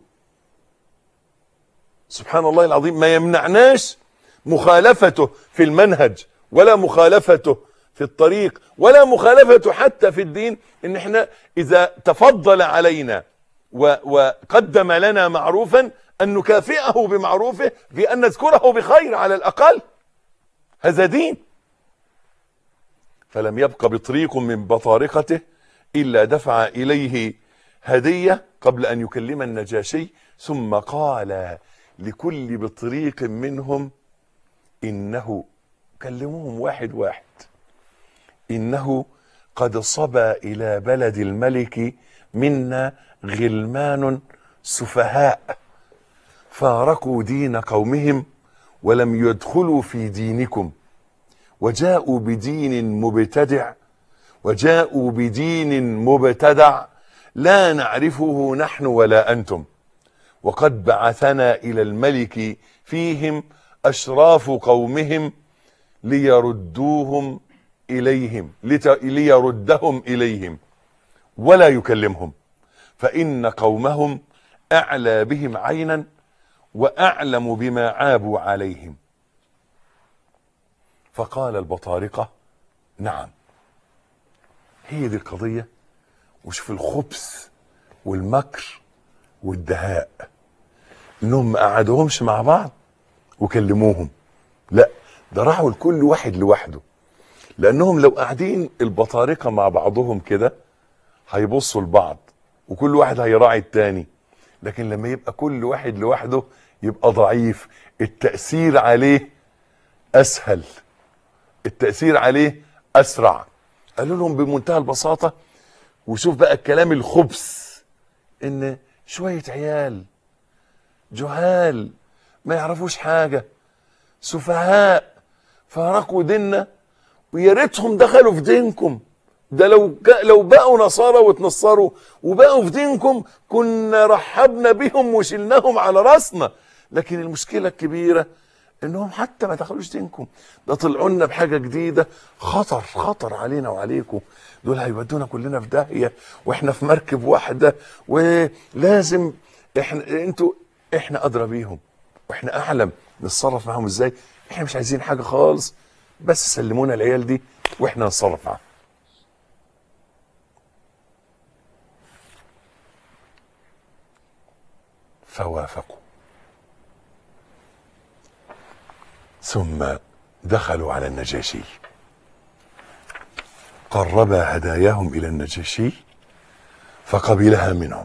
سبحان الله العظيم ما يمنعناش مخالفته في المنهج ولا مخالفته في الطريق ولا مخالفته حتى في الدين ان احنا اذا تفضل علينا و وقدم لنا معروفا ان نكافئه بمعروفه في ان نذكره بخير على الاقل هذا دين فلم يبق بطريق من بطارقته الا دفع اليه هديه قبل ان يكلم النجاشي ثم قال لكل بطريق منهم انه كلموهم واحد واحد انه قد صبى الى بلد الملك منا غلمان سفهاء فارقوا دين قومهم ولم يدخلوا في دينكم وجاءوا بدين مبتدع وجاءوا بدين مبتدع لا نعرفه نحن ولا انتم وقد بعثنا الى الملك فيهم اشراف قومهم ليردوهم اليهم لت... ليردهم اليهم ولا يكلمهم فان قومهم اعلى بهم عينا واعلم بما عابوا عليهم فقال البطارقه نعم هي دي القضيه وشوف الخبث والمكر والدهاء انهم ما قعدوهمش مع بعض وكلموهم لا ده راحوا لكل واحد لوحده لانهم لو قاعدين البطارقه مع بعضهم كده هيبصوا لبعض وكل واحد هيراعي التاني لكن لما يبقى كل واحد لوحده يبقى ضعيف التأثير عليه أسهل التأثير عليه أسرع قالوا لهم بمنتهى البساطة وشوف بقى الكلام الخبث إن شوية عيال جهال ما يعرفوش حاجة سفهاء فارقوا ديننا ويا ريتهم دخلوا في دينكم ده لو لو بقوا نصارى واتنصروا وبقوا في دينكم كنا رحبنا بهم وشلناهم على راسنا لكن المشكله الكبيره انهم حتى ما دخلوش دينكم ده طلعوا لنا بحاجه جديده خطر خطر علينا وعليكم دول هيودونا كلنا في داهيه واحنا في مركب واحده ولازم احنا انتوا احنا ادرى بيهم واحنا اعلم نتصرف معاهم ازاي احنا مش عايزين حاجه خالص بس سلمونا العيال دي واحنا نتصرف معاهم فوافقوا ثم دخلوا على النجاشي قربا هداياهم الى النجاشي فقبلها منهم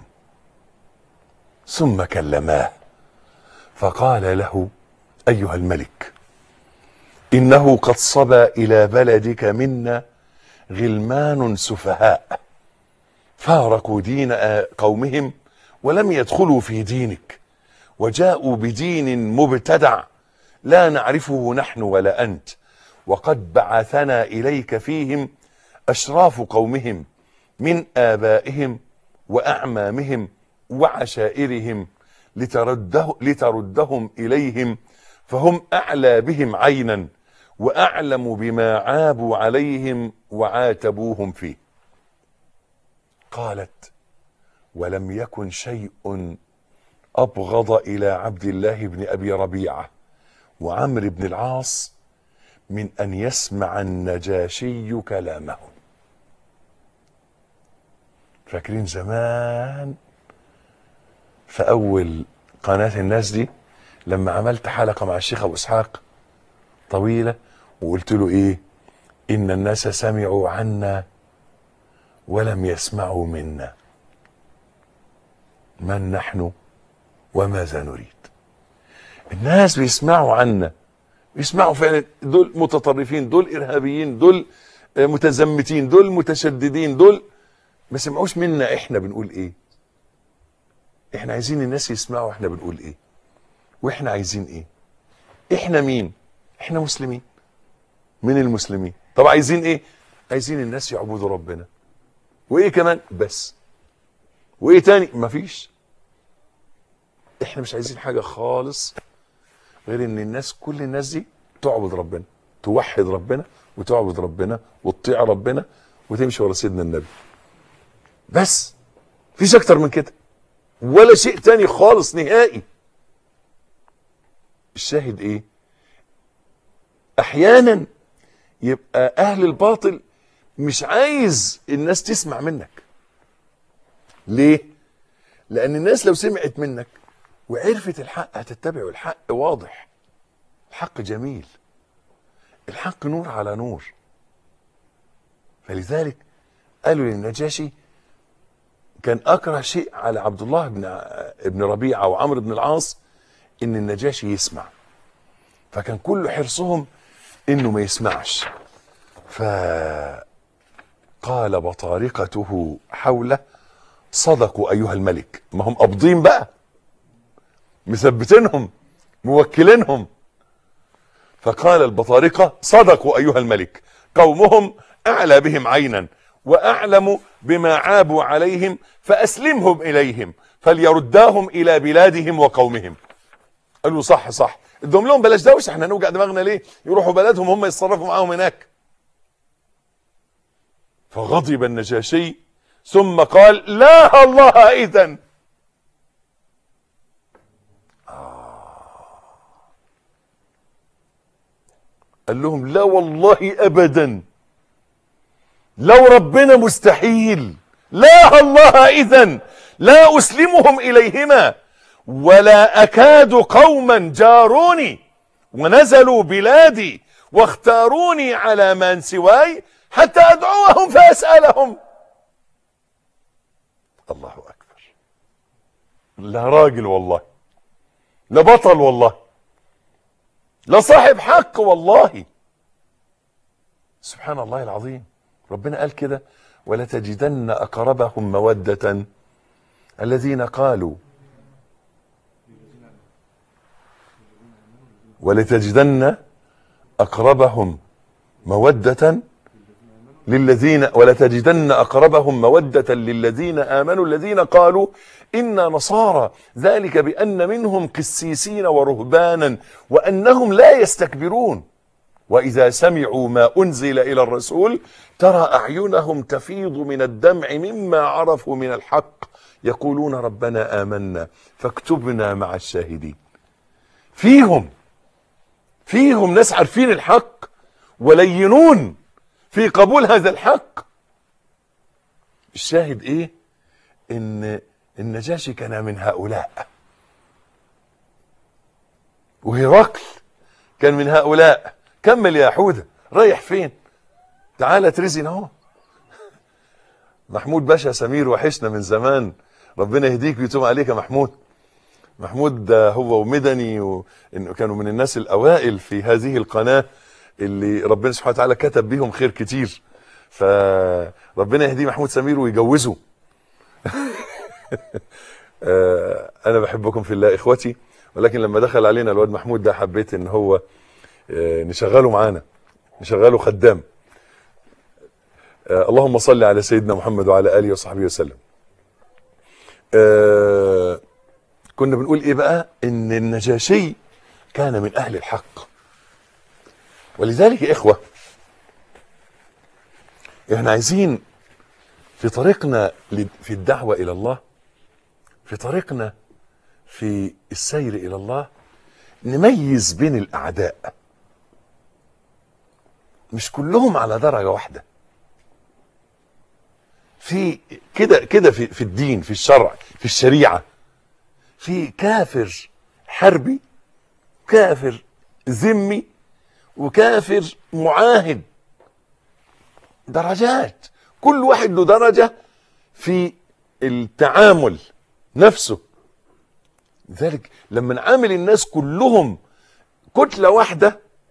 ثم كلماه فقال له ايها الملك انه قد صبى الى بلدك منا غلمان سفهاء فارقوا دين قومهم ولم يدخلوا في دينك وجاءوا بدين مبتدع لا نعرفه نحن ولا انت وقد بعثنا اليك فيهم اشراف قومهم من ابائهم واعمامهم وعشائرهم لترده لتردهم اليهم فهم اعلى بهم عينا واعلم بما عابوا عليهم وعاتبوهم فيه قالت ولم يكن شيء ابغض الى عبد الله بن ابي ربيعه وعمرو بن العاص من ان يسمع النجاشي كلامه فاكرين زمان في اول قناه الناس دي لما عملت حلقه مع الشيخ ابو اسحاق طويله وقلت له ايه ان الناس سمعوا عنا ولم يسمعوا منا من نحن وماذا نريد الناس بيسمعوا عنا بيسمعوا فعلا دول متطرفين دول ارهابيين دول متزمتين دول متشددين دول ما سمعوش منا احنا بنقول ايه احنا عايزين الناس يسمعوا احنا بنقول ايه واحنا عايزين ايه احنا مين احنا مسلمين من المسلمين طب عايزين ايه عايزين الناس يعبدوا ربنا وايه كمان بس وايه تاني مفيش احنا مش عايزين حاجه خالص غير ان الناس كل الناس دي تعبد ربنا توحد ربنا وتعبد ربنا وتطيع ربنا وتمشي ورا سيدنا النبي بس مفيش اكتر من كده ولا شيء تاني خالص نهائي الشاهد ايه احيانا يبقى اهل الباطل مش عايز الناس تسمع منك ليه لان الناس لو سمعت منك وعرفت الحق هتتبعه الحق واضح الحق جميل الحق نور على نور فلذلك قالوا للنجاشي كان اكره شيء على عبد الله بن ابن ربيعه وعمرو بن العاص ان النجاشي يسمع فكان كل حرصهم انه ما يسمعش فقال بطارقته حوله صدقوا ايها الملك ما هم قابضين بقى مثبتينهم موكلينهم فقال البطارقه صدقوا ايها الملك قومهم اعلى بهم عينا واعلم بما عابوا عليهم فاسلمهم اليهم فليرداهم الى بلادهم وقومهم قالوا صح صح ادهم لهم بلاش دوشه احنا نوجع دماغنا ليه يروحوا بلدهم هم يتصرفوا معاهم هناك فغضب النجاشي ثم قال لا الله اذا قال لهم لا والله ابدا لو ربنا مستحيل لا الله اذا لا اسلمهم اليهما ولا اكاد قوما جاروني ونزلوا بلادي واختاروني على من سواي حتى ادعوهم فاسالهم الله اكبر لا راجل والله لا بطل والله لا صاحب حق والله سبحان الله العظيم ربنا قال كده ولتجدن اقربهم موده الذين قالوا ولتجدن اقربهم موده للذين ولتجدن اقربهم موده للذين امنوا الذين قالوا انا نصارى ذلك بان منهم قسيسين ورهبانا وانهم لا يستكبرون واذا سمعوا ما انزل الى الرسول ترى اعينهم تفيض من الدمع مما عرفوا من الحق يقولون ربنا امنا فاكتبنا مع الشاهدين فيهم فيهم ناس عارفين الحق ولينون في قبول هذا الحق الشاهد ايه ان النجاشي كان من هؤلاء وهرقل كان من هؤلاء كمل يا حوده رايح فين تعالى ترزن اهو محمود باشا سمير وحشنا من زمان ربنا يهديك ويتوب عليك يا محمود محمود ده هو ومدني وإنه كانوا من الناس الاوائل في هذه القناه اللي ربنا سبحانه وتعالى كتب بيهم خير كتير فربنا يهديه محمود سمير ويجوزه آه، انا بحبكم في الله اخوتي ولكن لما دخل علينا الواد محمود ده حبيت ان هو آه، نشغله معانا نشغله خدام آه، اللهم صل على سيدنا محمد وعلى اله وصحبه وسلم آه، كنا بنقول ايه بقى ان النجاشي كان من اهل الحق ولذلك يا اخوه احنا عايزين في طريقنا ل- في الدعوه الى الله في طريقنا في السير الى الله نميز بين الاعداء مش كلهم على درجه واحده في كده كده في في الدين في الشرع في الشريعه في كافر حربي كافر ذمي وكافر معاهد درجات كل واحد له درجة في التعامل نفسه لذلك لما نعامل الناس كلهم كتلة واحدة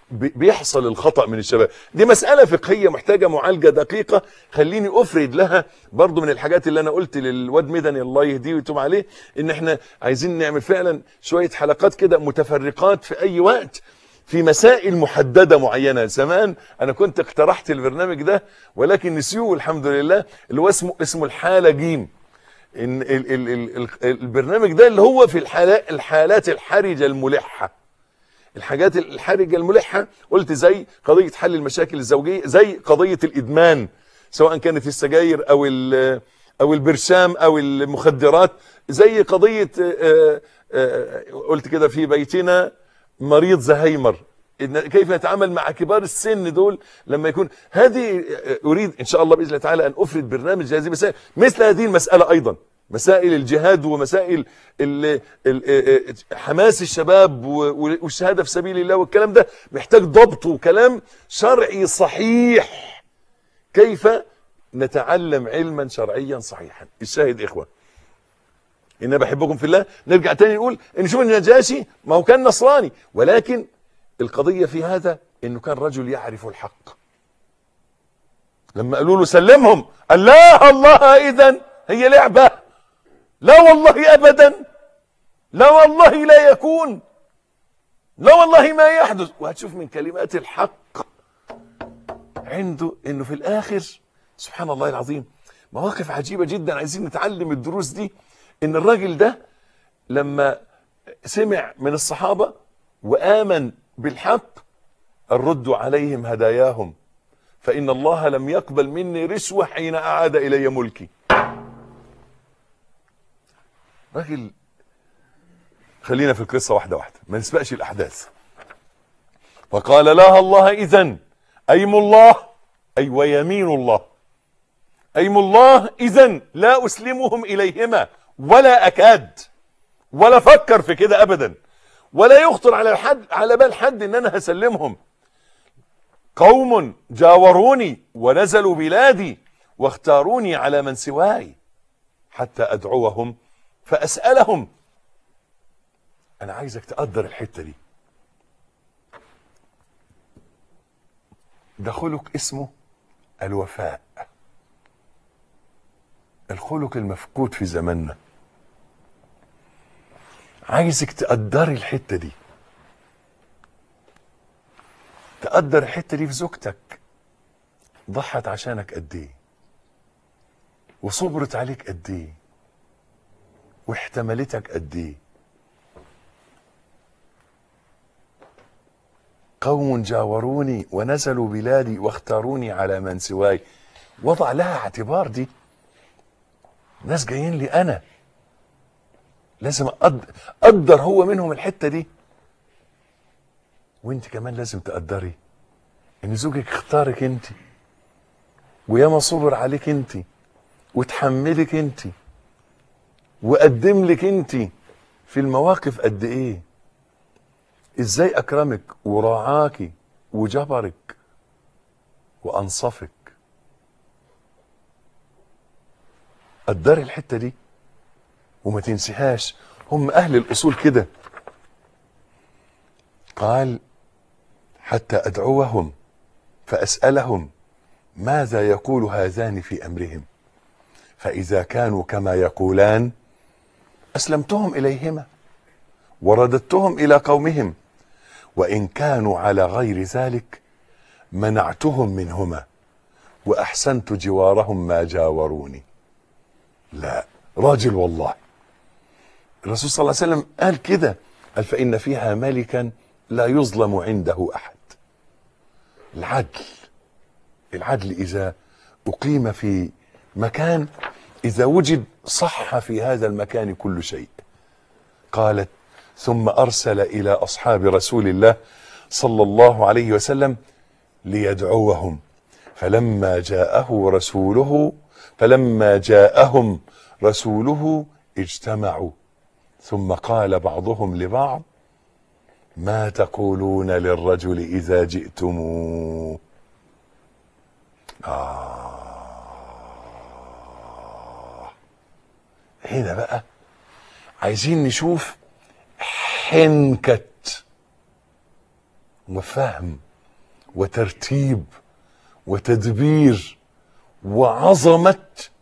بي- بيحصل الخطأ من الشباب دي مسألة فقهية محتاجة معالجة دقيقة خليني أفرد لها برضو من الحاجات اللي أنا قلت للواد مدني الله يهديه ويتوب عليه إن إحنا عايزين نعمل فعلا شوية حلقات كده متفرقات في أي وقت في مسائل محددة معينة زمان أنا كنت اقترحت البرنامج ده ولكن نسيوه الحمد لله اللي هو اسمه اسمه الحالة جيم إن ال ال ال ال البرنامج ده اللي هو في الحالات الحالات الحرجة الملحة الحاجات الحرجة الملحة قلت زي قضية حل المشاكل الزوجية زي قضية الإدمان سواء كانت السجاير أو ال- أو البرشام أو المخدرات زي قضية آه، آه، قلت كده في بيتنا مريض زهايمر إن كيف نتعامل مع كبار السن دول لما يكون هذه اريد ان شاء الله باذن الله تعالى ان افرد برنامج هذه المسائل مثل هذه المساله ايضا مسائل الجهاد ومسائل ال ال حماس الشباب و- والشهاده في سبيل الله والكلام ده محتاج ضبط وكلام شرعي صحيح كيف نتعلم علما شرعيا صحيحا الشاهد اخوه ان بحبكم في الله نرجع تاني نقول ان شوف النجاشي ما هو كان نصراني ولكن القضيه في هذا انه كان رجل يعرف الحق لما قالوا له سلمهم قال لا الله اذا هي لعبه لا والله ابدا لا والله لا يكون لا والله ما يحدث وهتشوف من كلمات الحق عنده انه في الاخر سبحان الله العظيم مواقف عجيبه جدا عايزين نتعلم الدروس دي ان الراجل ده لما سمع من الصحابه وامن بالحق الرد عليهم هداياهم فان الله لم يقبل مني رشوه حين اعاد الي ملكي راجل خلينا في القصه واحده واحده ما نسبقش الاحداث فقال لا الله اذا ايم الله اي ويمين الله ايم الله اذا لا اسلمهم اليهما ولا اكاد ولا فكر في كده ابدا ولا يخطر على حد على بال حد ان انا هسلمهم قوم جاوروني ونزلوا بلادي واختاروني على من سواي حتى ادعوهم فاسالهم انا عايزك تقدر الحته دي ده خلق اسمه الوفاء الخلق المفقود في زماننا عايزك تقدري الحته دي تقدر الحته دي في زوجتك ضحت عشانك قد ايه وصبرت عليك قد ايه واحتملتك قد ايه قوم جاوروني ونزلوا بلادي واختاروني على من سواي وضع لها اعتبار دي ناس جايين لي انا لازم أقدر, اقدر هو منهم الحته دي وانت كمان لازم تقدري ان زوجك اختارك انت وياما صبر عليك انت وتحملك انت وقدم لك انت في المواقف قد ايه ازاي اكرمك وراعاكي وجبرك وانصفك قدري الحته دي وما تنسيهاش هم اهل الاصول كده قال حتى ادعوهم فاسالهم ماذا يقول هذان في امرهم فاذا كانوا كما يقولان اسلمتهم اليهما ورددتهم الى قومهم وان كانوا على غير ذلك منعتهم منهما واحسنت جوارهم ما جاوروني لا راجل والله الرسول صلى الله عليه وسلم قال كده قال فإن فيها ملكا لا يظلم عنده أحد العدل العدل إذا أقيم في مكان إذا وجد صح في هذا المكان كل شيء قالت ثم أرسل إلى أصحاب رسول الله صلى الله عليه وسلم ليدعوهم فلما جاءه رسوله فلما جاءهم رسوله اجتمعوا ثم قال بعضهم لبعض ما تقولون للرجل اذا جئتموه آه هنا بقى عايزين نشوف حنكة وفهم وترتيب وتدبير وعظمه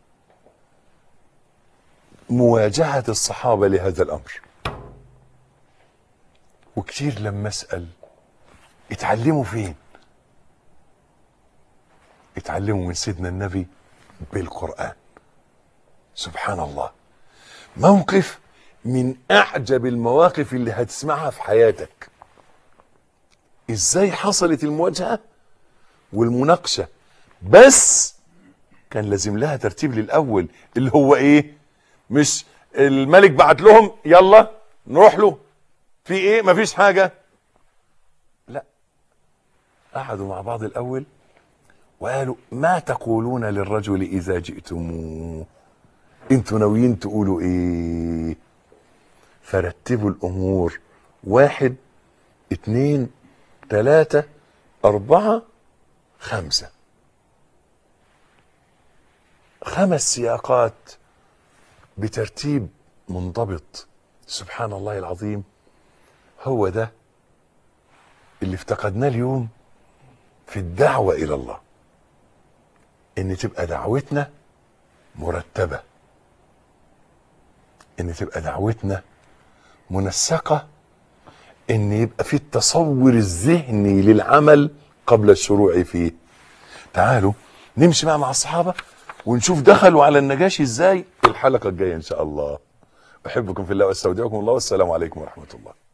مواجهه الصحابه لهذا الامر وكتير لما اسال اتعلموا فين اتعلموا من سيدنا النبي بالقران سبحان الله موقف من اعجب المواقف اللي هتسمعها في حياتك ازاي حصلت المواجهه والمناقشه بس كان لازم لها ترتيب للاول اللي هو ايه مش الملك بعت لهم يلا نروح له في ايه مفيش حاجه لا قعدوا مع بعض الاول وقالوا ما تقولون للرجل اذا جئتموه انتوا ناويين تقولوا ايه فرتبوا الامور واحد اتنين تلاتة اربعة خمسة خمس سياقات بترتيب منضبط سبحان الله العظيم هو ده اللي افتقدناه اليوم في الدعوة إلى الله إن تبقى دعوتنا مرتبة إن تبقى دعوتنا منسقة إن يبقى في التصور الذهني للعمل قبل الشروع فيه تعالوا نمشي بقى مع الصحابة ونشوف دخلوا على النجاشي ازاي الحلقة الجاية إن شاء الله أحبكم في الله واستودعكم الله والسلام عليكم ورحمة الله